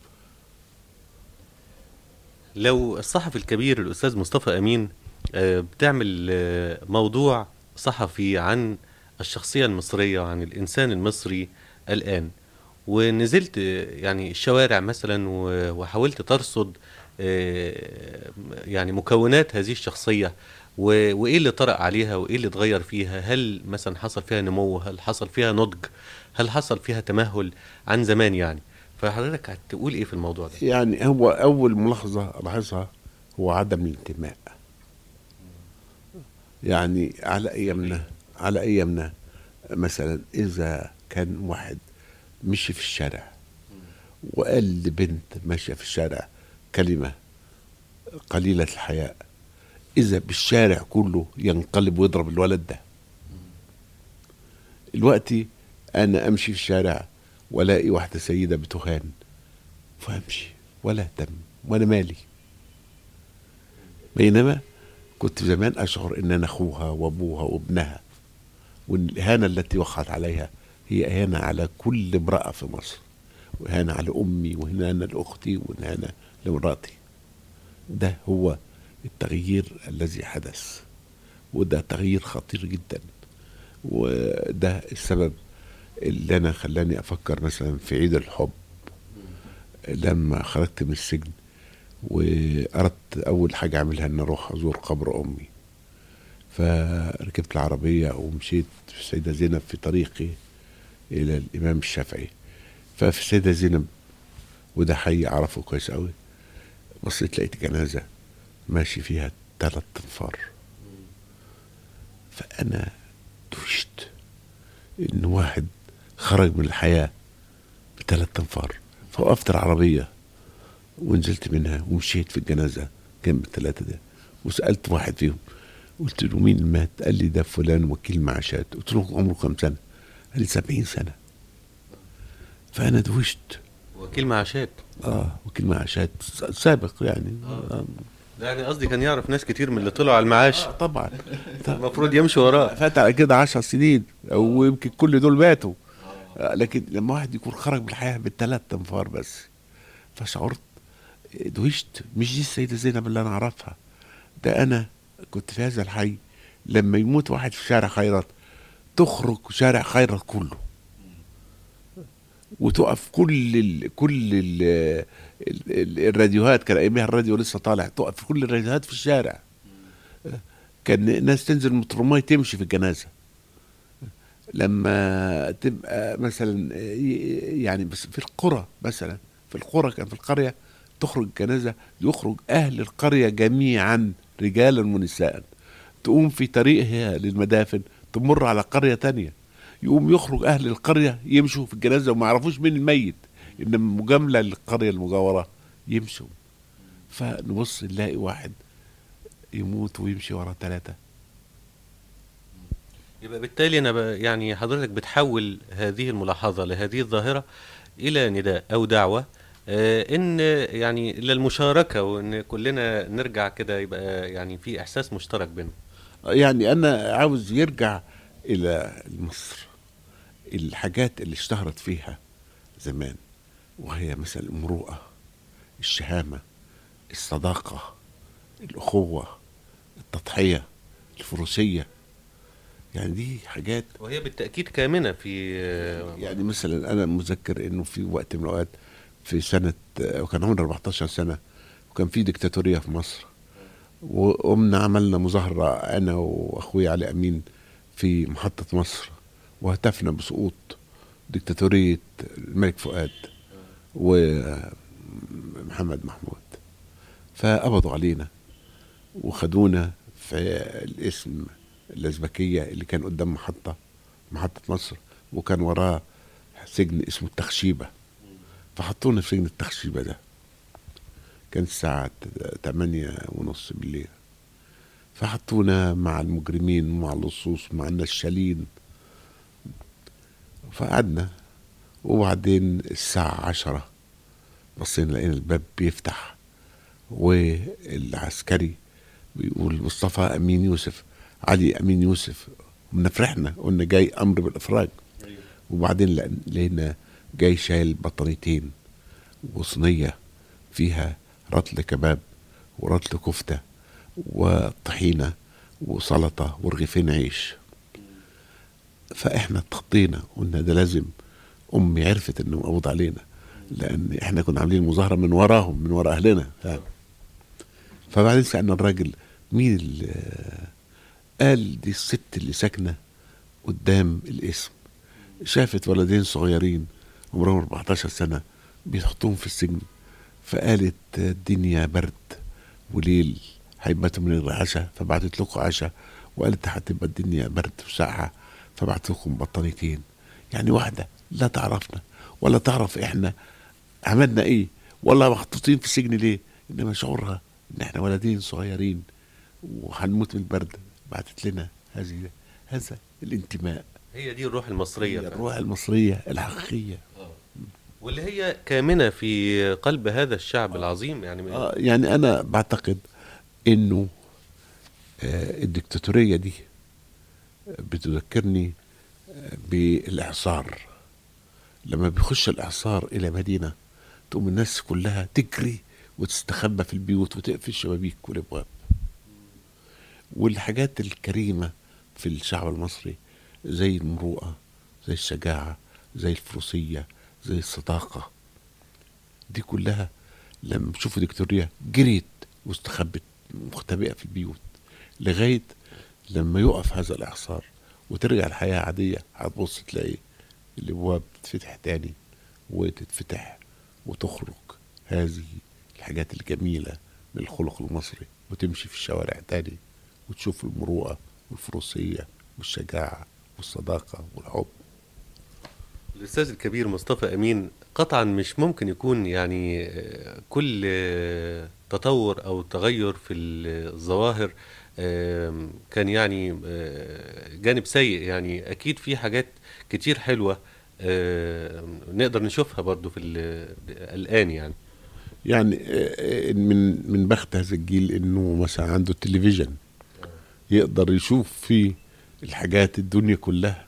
لو الصحفي الكبير الأستاذ مصطفى أمين آه، بتعمل آه، موضوع صحفي عن الشخصية المصرية وعن الإنسان المصري الآن ونزلت آه، يعني الشوارع مثلا و- وحاولت ترصد آه، يعني مكونات هذه الشخصية و- وإيه اللي طرأ عليها وإيه اللي اتغير فيها هل مثلا حصل فيها نمو هل حصل فيها نضج هل حصل فيها تمهل عن زمان يعني فحضرتك هتقول إيه في الموضوع ده يعني هو اول ملاحظه الاحظها هو عدم الانتماء يعني على ايامنا على ايامنا مثلا اذا كان واحد مشي في الشارع وقال لبنت ماشيه في الشارع كلمه قليله الحياء اذا بالشارع كله ينقلب ويضرب الولد ده دلوقتي انا امشي في الشارع والاقي واحده سيده بتهان فامشي ولا اهتم وانا مالي بينما كنت زمان اشعر ان انا اخوها وابوها وابنها وان الاهانه التي وقعت عليها هي اهانه على كل امراه في مصر واهانه على امي واهانه لاختي واهانه لمراتي ده هو التغيير الذي حدث وده تغيير خطير جدا وده السبب اللي انا خلاني افكر مثلا في عيد الحب لما خرجت من السجن واردت اول حاجه اعملها ان اروح ازور قبر امي فركبت العربيه ومشيت في السيده زينب في طريقي الى الامام الشافعي ففي السيده زينب وده حي اعرفه كويس قوي بصيت لقيت جنازه ماشي فيها ثلاث انفار فانا دهشت ان واحد خرج من الحياه بثلاث انفار فوقفت العربيه ونزلت منها ومشيت في الجنازه جنب الثلاثه ده وسالت واحد فيهم قلت له مين مات؟ قال لي ده فلان وكيل معاشات قلت له عمره كام سنه؟ قال لي 70 سنه فانا دوشت وكيل معاشات اه وكيل معاشات سابق يعني آه. ده يعني قصدي كان يعرف ناس كتير من اللي طلعوا على المعاش آه طبعا طبعا. المفروض يمشي وراه فات على كده عشر سنين او يمكن كل دول ماتوا آه، لكن لما واحد يكون خرج من الحياه بالثلاث انفار بس فشعرت دوشت مش دي السيده زينب اللي انا اعرفها ده انا كنت في هذا الحي لما يموت واحد في شارع خيرات تخرج شارع خيرات كله وتقف كل ال كل ال ال الراديوهات كان ايامها الراديو لسه طالع تقف في كل الراديوهات في الشارع كان ناس تنزل من الترماي تمشي في الجنازه لما تبقى مثلا يعني بس في القرى مثلا في القرى كان في القريه تخرج جنازه يخرج اهل القريه جميعا رجالا ونساء تقوم في طريقها للمدافن تمر على قريه تانية يقوم يخرج اهل القريه يمشوا في الجنازه وما يعرفوش مين الميت انما مجامله للقريه المجاوره يمشوا فنبص نلاقي واحد يموت ويمشي ورا ثلاثه يبقى بالتالي انا ب... يعني حضرتك بتحول هذه الملاحظه لهذه الظاهره الى نداء او دعوه آه، ان يعني للمشاركه وان كلنا نرجع كده يبقى يعني في احساس مشترك بيننا يعني انا عاوز يرجع الى مصر الحاجات اللي اشتهرت فيها زمان وهي مثلا المروءه الشهامه الصداقه الاخوه التضحيه الفروسيه يعني دي حاجات وهي بالتاكيد كامنه في يعني مثلا انا متذكر انه في وقت من الاوقات في سنه وكان عمري 14 سنه وكان في ديكتاتوريه في مصر وقمنا عملنا مظاهره انا واخوي علي امين في محطه مصر وهتفنا بسقوط ديكتاتوريه الملك فؤاد ومحمد محمود فقبضوا علينا وخدونا في الاسم الازبكيه اللي كان قدام محطه محطه مصر وكان وراه سجن اسمه التخشيبه فحطونا في سجن التخشيبه ده كان الساعة تمانية ونص بالليل فحطونا مع المجرمين ومع اللصوص مع النشالين فقعدنا وبعدين الساعة عشرة بصينا لقينا الباب بيفتح والعسكري بيقول مصطفى أمين يوسف علي أمين يوسف قمنا فرحنا قلنا جاي أمر بالإفراج وبعدين لقينا جاي شايل بطانيتين وصينية فيها رطل كباب ورطل كفتة وطحينة وسلطة ورغيفين عيش فاحنا اتخطينا قلنا ده لازم امي عرفت انه مقبوض علينا لان احنا كنا عاملين مظاهره من وراهم من ورا اهلنا فبعدين سالنا الراجل مين اللي قال دي الست اللي ساكنه قدام الاسم شافت ولدين صغيرين عمرهم 14 سنه بيحطوهم في السجن فقالت الدنيا برد وليل هيباتوا من غير عشاء فبعتت لكم عشاء وقالت هتبقى الدنيا برد وساقعه فبعت لكم بطانيتين يعني واحده لا تعرفنا ولا تعرف احنا عملنا ايه ولا محطوطين في السجن ليه انما شعورها ان احنا ولدين صغيرين وهنموت من البرد بعتت لنا هذه هذا الانتماء هي دي الروح المصريه الروح المصريه الحقيقيه واللي هي كامنه في قلب هذا الشعب العظيم يعني آه يعني انا بعتقد انه آه الدكتاتوريه دي بتذكرني آه بالاعصار لما بيخش الاعصار الى مدينه تقوم الناس كلها تجري وتستخبى في البيوت وتقفل الشبابيك والابواب والحاجات الكريمه في الشعب المصري زي المروءه زي الشجاعه زي الفروسيه زي الصداقة دي كلها لما بشوفوا دكتوريا جريت واستخبت مختبئة في البيوت لغاية لما يقف هذا الإعصار وترجع الحياة عادية هتبص تلاقي الأبواب تتفتح تاني وتتفتح وتخرج هذه الحاجات الجميلة للخلق المصري وتمشي في الشوارع تاني وتشوف المروءة والفروسية والشجاعة والصداقة والحب الاستاذ الكبير مصطفى امين قطعا مش ممكن يكون يعني كل تطور او تغير في الظواهر كان يعني جانب سيء يعني اكيد في حاجات كتير حلوه نقدر نشوفها برضو في الان يعني يعني من من بخت هذا الجيل انه مثلا عنده التلفزيون يقدر يشوف فيه الحاجات الدنيا كلها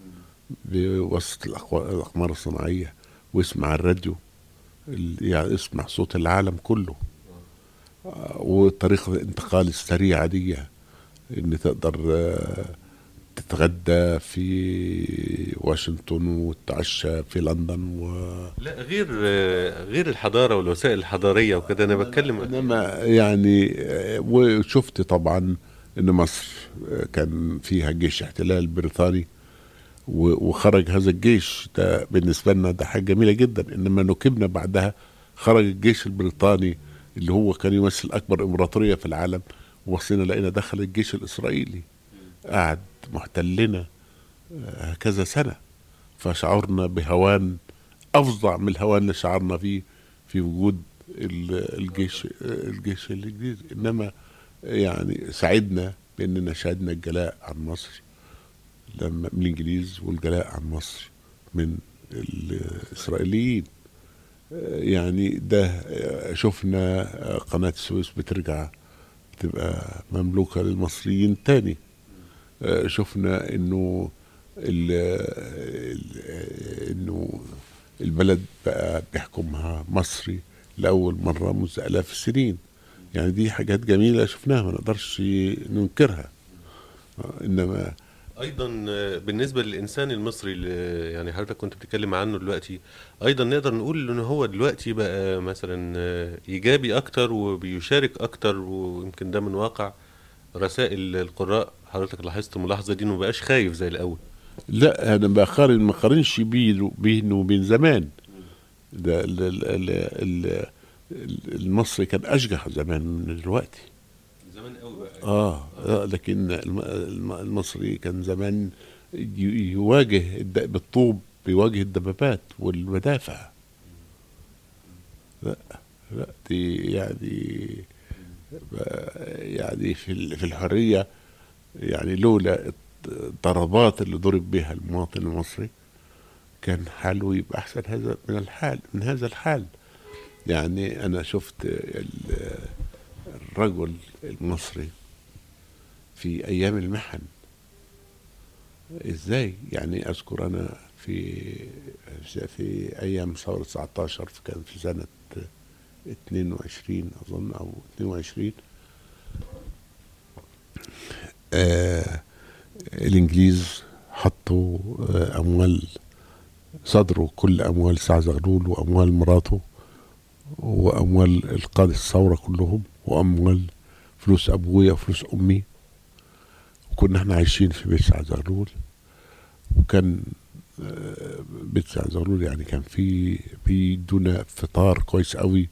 بواسطة الأقمار الصناعية ويسمع الراديو يعني يسمع صوت العالم كله وطريقة الانتقال السريعة دي ان تقدر آه، تتغدى في واشنطن وتتعشى في لندن و لا غير غير الحضاره والوسائل الحضاريه وكده انا بتكلم انما يعني آه، وشفت طبعا ان مصر آه، كان فيها جيش احتلال بريطاني و- وخرج هذا الجيش ده بالنسبه لنا ده حاجه جميله جدا انما نكبنا بعدها خرج الجيش البريطاني اللي هو كان يمثل اكبر امبراطوريه في العالم وبصينا لقينا دخل الجيش الاسرائيلي قعد محتلنا آه، كذا سنه فشعرنا بهوان افظع من الهوان اللي شعرنا فيه في وجود ال- الجيش الجيش الانجليزي انما يعني سعدنا باننا شهدنا الجلاء عن مصر لما من الانجليز والجلاء عن مصر من الاسرائيليين آه، يعني ده آه، شفنا آه، قناه السويس بترجع تبقى مملوكه للمصريين تاني آه، شفنا انه ال ال انه البلد بقى بيحكمها مصري لاول مره منذ الاف السنين يعني دي حاجات جميله شفناها ما نقدرش ننكرها آه، انما ايضا بالنسبه للانسان المصري اللي يعني حضرتك كنت بتتكلم عنه دلوقتي ايضا نقدر نقول ان هو دلوقتي بقى مثلا ايجابي اكتر وبيشارك اكتر ويمكن ده من واقع رسائل القراء حضرتك لاحظت الملاحظه دي انه مبقاش خايف زي الاول لا انا بقارن ما قارنش بينه بينه وبين زمان ده ال- ال- ال- ال- المصري كان اشجع زمان من دلوقتي زمان قوي بقى اه آه، لكن الم- الم- المصري كان زمان ي- يواجه الد- بالطوب بيواجه الدبابات والمدافع لا لا دي يعني ب- يعني في ال- في الحريه يعني لولا الضربات اللي ضرب بها المواطن المصري كان حاله يبقى احسن هذا من الحال من هذا الحال يعني انا شفت ال- الرجل المصري في ايام المحن ازاي يعني اذكر انا في في ايام ثوره 19 كان في سنه 22 اظن او 22 آه الانجليز حطوا آه اموال صدروا كل اموال سعد زغلول واموال مراته واموال القاده الثوره كلهم واموال فلوس ابويا وفلوس امي وكنا احنا عايشين في بيت سعد زغلول وكان آه، بيت سعد زغلول يعني كان في بيدونا فطار كويس قوي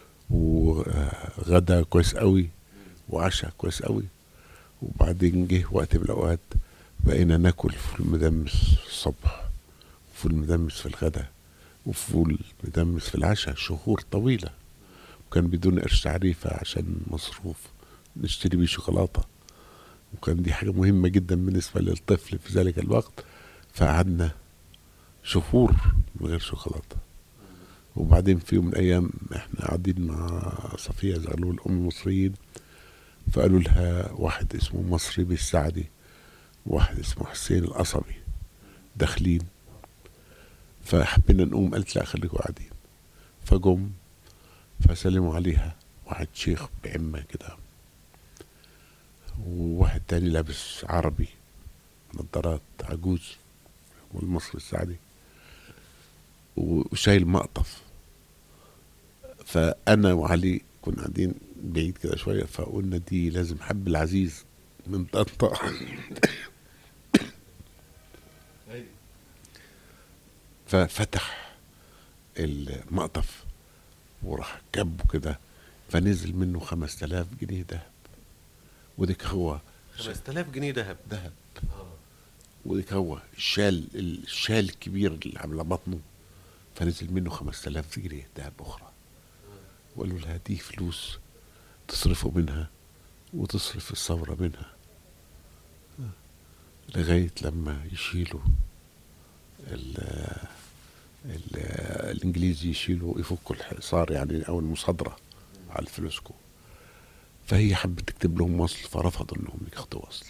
وغدا كويس قوي وعشاء كويس قوي وبعدين جه وقت من الاوقات بقينا ناكل فول مدمس الصبح وفول مدمس في الغداء وفول مدمس في العشاء شهور طويلة وكان بدون قرش تعريفة عشان مصروف نشتري بيه شوكولاتة وكان دي حاجة مهمة جدا بالنسبة للطفل في ذلك الوقت فقعدنا شهور من غير شوكولاتة وبعدين في يوم من الأيام احنا قاعدين مع صفية زغلول أم مصريين فقالوا لها واحد اسمه مصري بالسعدي واحد اسمه حسين القصبي داخلين فحبينا نقوم قالت لا خليكم قاعدين فجم فسلموا عليها واحد شيخ بعمة كده وواحد تاني لابس عربي نظارات عجوز والمصري السعدي وشايل مقطف فأنا وعلي كنا قاعدين بعيد كده شوية فقلنا دي لازم حب العزيز من طنطا ففتح المقطف وراح كبه كده فنزل منه خمس تلاف جنيه دهب وديك هو 5000 جنيه ذهب دهب وديك هو الشال الشال الكبير اللي على بطنه فنزل منه خمس تلاف جنيه دهب أخرى وقالوا لها دي فلوس تصرفوا منها وتصرف الثورة منها لغاية لما يشيلوا ال ال الانجليزي يشيلوا يفكوا الحصار يعني او المصادره على الفلوسكو فهي حبت تكتب لهم وصل فرفضوا انهم ياخدوا وصل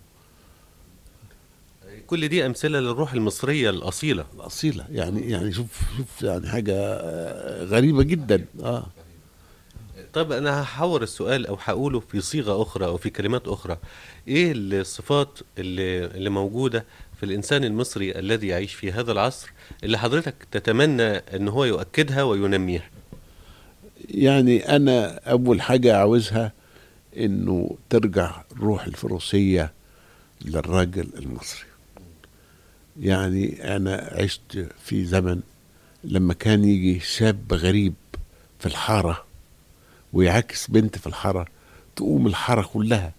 كل دي امثله للروح المصريه الاصيله الاصيله يعني يعني شوف شوف يعني حاجه آه، غريبه جدا اه طب انا هحور السؤال او هقوله في صيغه اخرى او في كلمات اخرى ايه الصفات اللي اللي موجوده في الانسان المصري الذي يعيش في هذا العصر اللي حضرتك تتمنى ان هو يؤكدها وينميها يعني انا اول حاجه عاوزها انه ترجع الروح الفروسيه للراجل المصري يعني انا عشت في زمن لما كان يجي شاب غريب في الحاره ويعكس بنت في الحاره تقوم الحاره كلها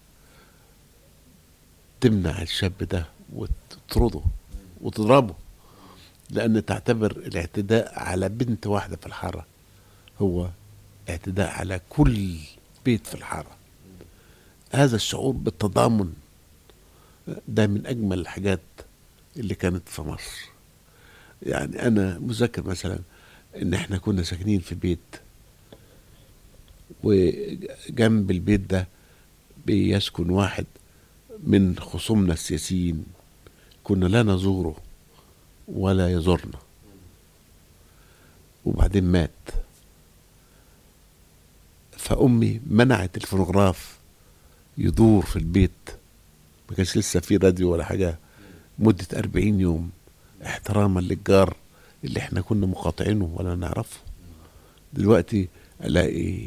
تمنع الشاب ده وتطرده وتضربه لان تعتبر الاعتداء على بنت واحده في الحاره هو اعتداء على كل بيت في الحاره هذا الشعور بالتضامن ده من اجمل الحاجات اللي كانت في مصر يعني انا مذكر مثلا ان احنا كنا ساكنين في بيت وجنب البيت ده بيسكن واحد من خصومنا السياسيين كنا لا نزوره ولا يزورنا وبعدين مات فأمي منعت الفونوغراف يدور في البيت ما كانش لسه في راديو ولا حاجة مدة أربعين يوم احتراما للجار اللي احنا كنا مقاطعينه ولا نعرفه دلوقتي ألاقي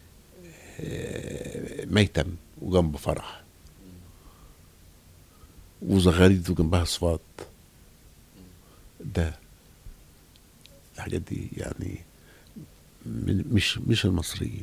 آه، ميتم وجنبه فرح وزغاريد وجنبها صفات ده الحاجات دي يعني من- مش مش المصريين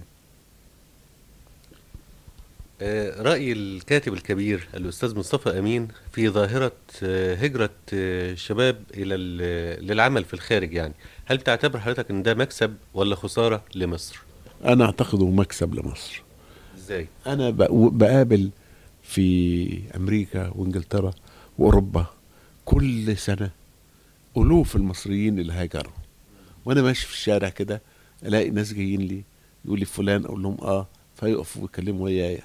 آه، رأي الكاتب الكبير الأستاذ مصطفى أمين في ظاهرة آه، هجرة آه، الشباب إلى ال- للعمل في الخارج يعني هل تعتبر حضرتك أن ده مكسب ولا خسارة لمصر؟ انا اعتقده مكسب لمصر إزاي؟ انا بق- بقابل في امريكا وانجلترا واوروبا كل سنه الوف المصريين اللي هاجروا وانا ماشي في الشارع كده الاقي ناس جايين لي يقول لي فلان اقول لهم اه فيقفوا ويتكلموا ويايا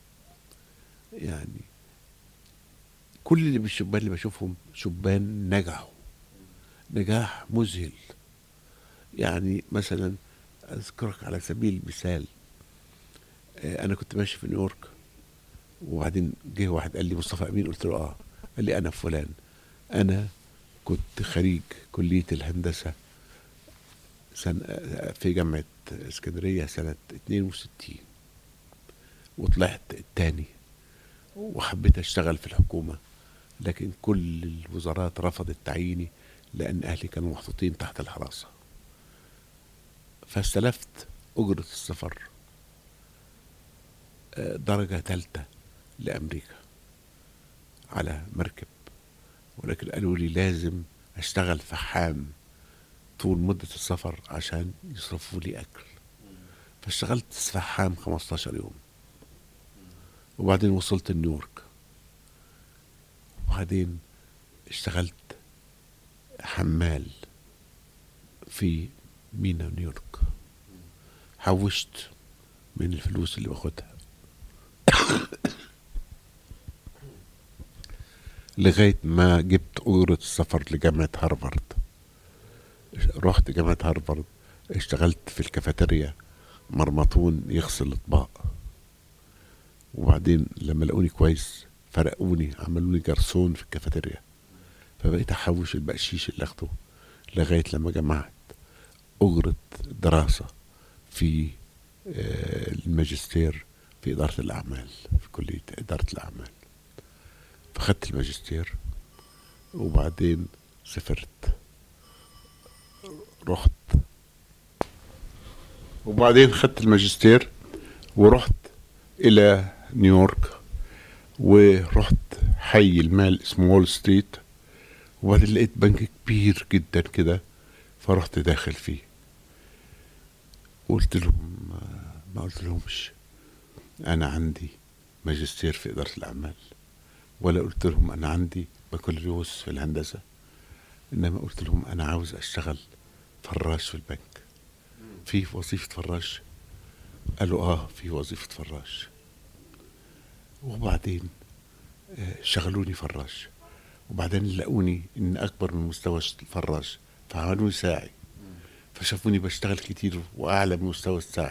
يعني كل اللي من الشبان اللي بشوفهم شبان نجحوا نجاح مذهل يعني مثلا اذكرك على سبيل المثال آه، انا كنت ماشي في نيويورك وبعدين جه واحد قال لي مصطفى امين قلت له اه قال لي انا فلان انا كنت خريج كليه الهندسه سنة في جامعه اسكندريه سنه 62 وطلعت التاني وحبيت اشتغل في الحكومه لكن كل الوزارات رفضت تعييني لان اهلي كانوا محطوطين تحت الحراسه فاستلفت اجره السفر آه، درجه ثالثه لامريكا على مركب ولكن قالوا لي لازم اشتغل فحام طول مدة السفر عشان يصرفوا لي أكل فاشتغلت فحام 15 يوم وبعدين وصلت نيويورك وبعدين اشتغلت حمال في مينا نيويورك حوشت من الفلوس اللي باخدها لغاية ما جبت أجرة السفر لجامعة هارفارد رحت جامعة هارفارد اشتغلت في الكافيتيريا مرمطون يغسل الأطباق وبعدين لما لقوني كويس فرقوني عملوني جرسون في الكافيتيريا فبقيت أحوش البقشيش اللي أخده لغاية لما جمعت أجرة دراسة في آه، الماجستير في إدارة الأعمال في كلية إدارة الأعمال فخدت الماجستير وبعدين سافرت رحت وبعدين خدت الماجستير ورحت إلى نيويورك ورحت حي المال اسمه وول ستريت وبعدين لقيت بنك كبير جدا كده فرحت داخل فيه قلت لهم ما قلت لهمش انا عندي ماجستير في اداره الاعمال ولا قلت لهم انا عندي بكالوريوس في الهندسه انما قلت لهم انا عاوز اشتغل فراش في البنك في وظيفه فراش قالوا اه في وظيفه فراش وبعدين آه، شغلوني فراش وبعدين لقوني ان اكبر من مستوى الفراش فعملوني ساعي فشافوني بشتغل كتير واعلى من مستوى الساعي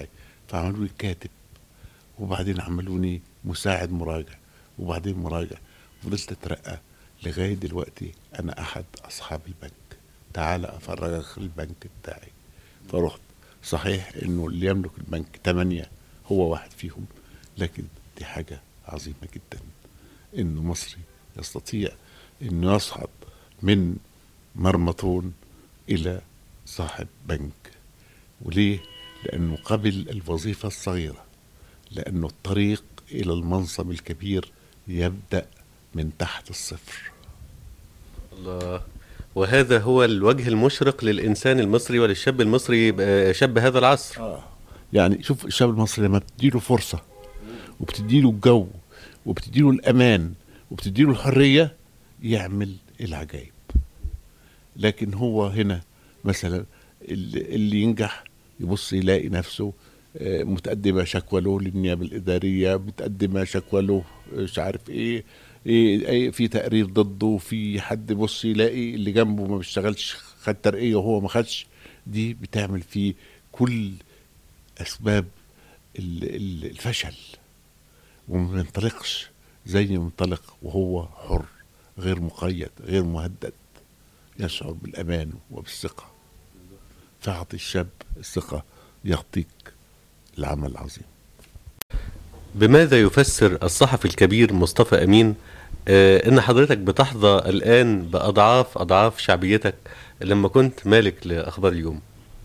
فعملوا لي كاتب وبعدين عملوني مساعد مراجع وبعدين مراجع فضلت اترقى لغايه دلوقتي انا احد اصحاب البنك تعال افرجك البنك بتاعي فرحت صحيح انه اللي يملك البنك ثمانية هو واحد فيهم لكن دي حاجة عظيمة جدا انه مصري يستطيع انه يصعد من مرمطون الى صاحب بنك وليه؟ لانه قبل الوظيفة الصغيرة لانه الطريق الى المنصب الكبير يبدأ من تحت الصفر الله وهذا هو الوجه المشرق للإنسان المصري وللشاب المصري آه، شاب هذا العصر آه. يعني شوف الشاب المصري لما بتديله فرصة وبتديله الجو وبتديله الأمان وبتديله الحرية يعمل العجائب لكن هو هنا مثلا اللي اللي ينجح يبص يلاقي نفسه آه، متقدمة شكوى له للنيابة الإدارية متقدمة شكوى له مش عارف إيه إيه إيه في تقرير ضده في حد بص يلاقي اللي جنبه ما بيشتغلش خد ترقية وهو ما خدش دي بتعمل فيه كل أسباب ال- ال- الفشل وما بينطلقش زي ما ينطلق وهو حر غير مقيد غير مهدد يشعر بالأمان وبالثقة فأعطي الشاب الثقة يعطيك العمل العظيم بماذا يفسر الصحفي الكبير مصطفى أمين آه، إن حضرتك بتحظى الآن بأضعاف أضعاف شعبيتك لما كنت مالك لأخبار اليوم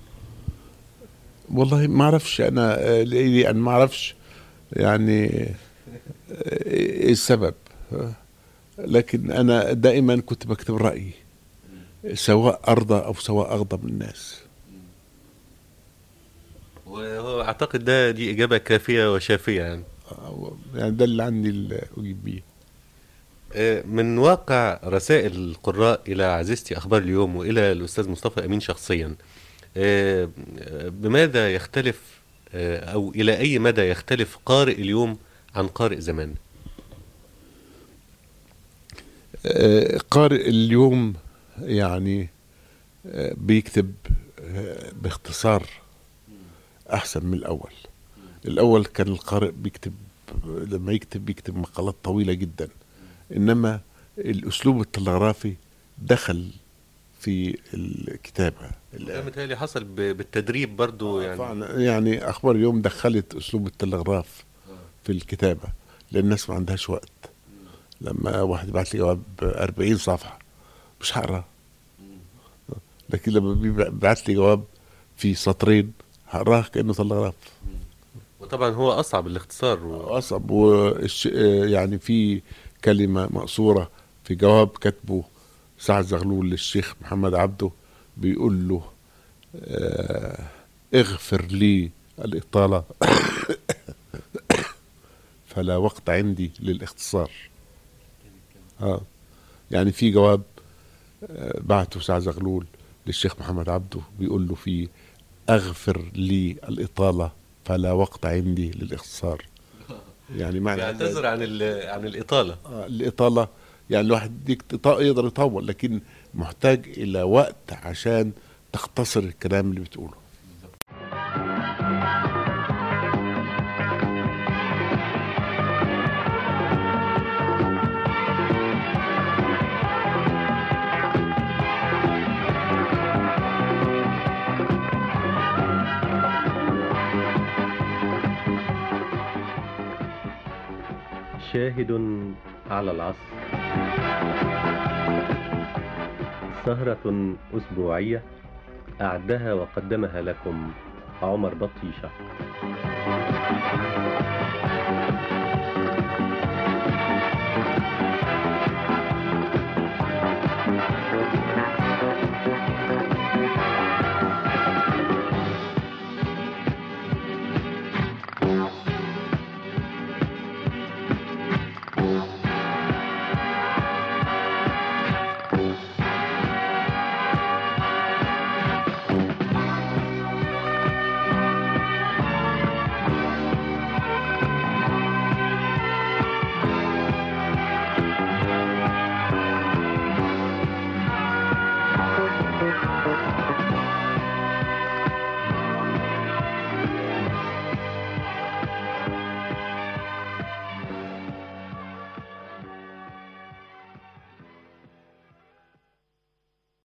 والله ما اعرفش انا آه، ليه انا ما اعرفش يعني آه، ايه السبب آه، لكن انا دائما كنت بكتب رايي سواء ارضى او سواء اغضب الناس وهو أعتقد ده دي إجابة كافية وشافية يعني آه، يعني ده اللي عندي اللي اجيب بيه آه، من واقع رسائل القراء إلى عزيزتي أخبار اليوم وإلى الأستاذ مصطفى أمين شخصيا آه، بماذا يختلف آه، أو إلى أي مدى يختلف قارئ اليوم عن قارئ زمان آه، قارئ اليوم يعني آه، بيكتب آه، باختصار احسن من الاول الاول كان القارئ بيكتب لما يكتب بيكتب مقالات طويله جدا انما الاسلوب التلغرافي دخل في الكتابه ده متهيألي حصل ب- بالتدريب برضو يعني يعني يعني اخبار اليوم دخلت اسلوب التلغراف في الكتابه لان الناس ما عندهاش وقت لما واحد يبعت لي جواب 40 صفحه مش هقرا لكن لما بيبعت لي جواب في سطرين هقراه كانه تلغراف وطبعا هو أصعب الاختصار و... اصعب والش... يعني في كلمه مقصوره في جواب كاتبه سعد زغلول للشيخ محمد عبده بيقول له آه اغفر لي الاطاله فلا وقت عندي للاختصار اه يعني في جواب آه بعته سعد زغلول للشيخ محمد عبده بيقول له فيه اغفر لي الاطاله فلا وقت عندي للاختصار يعني معنى بيعتذر عن ال... عن الإطالة آه، الإطالة يعني الواحد يكت- يط- يقدر يطول لكن محتاج إلى وقت عشان تختصر الكلام اللي بتقوله شاهد على العصر سهرة أسبوعية أعدها وقدمها لكم عمر بطيشة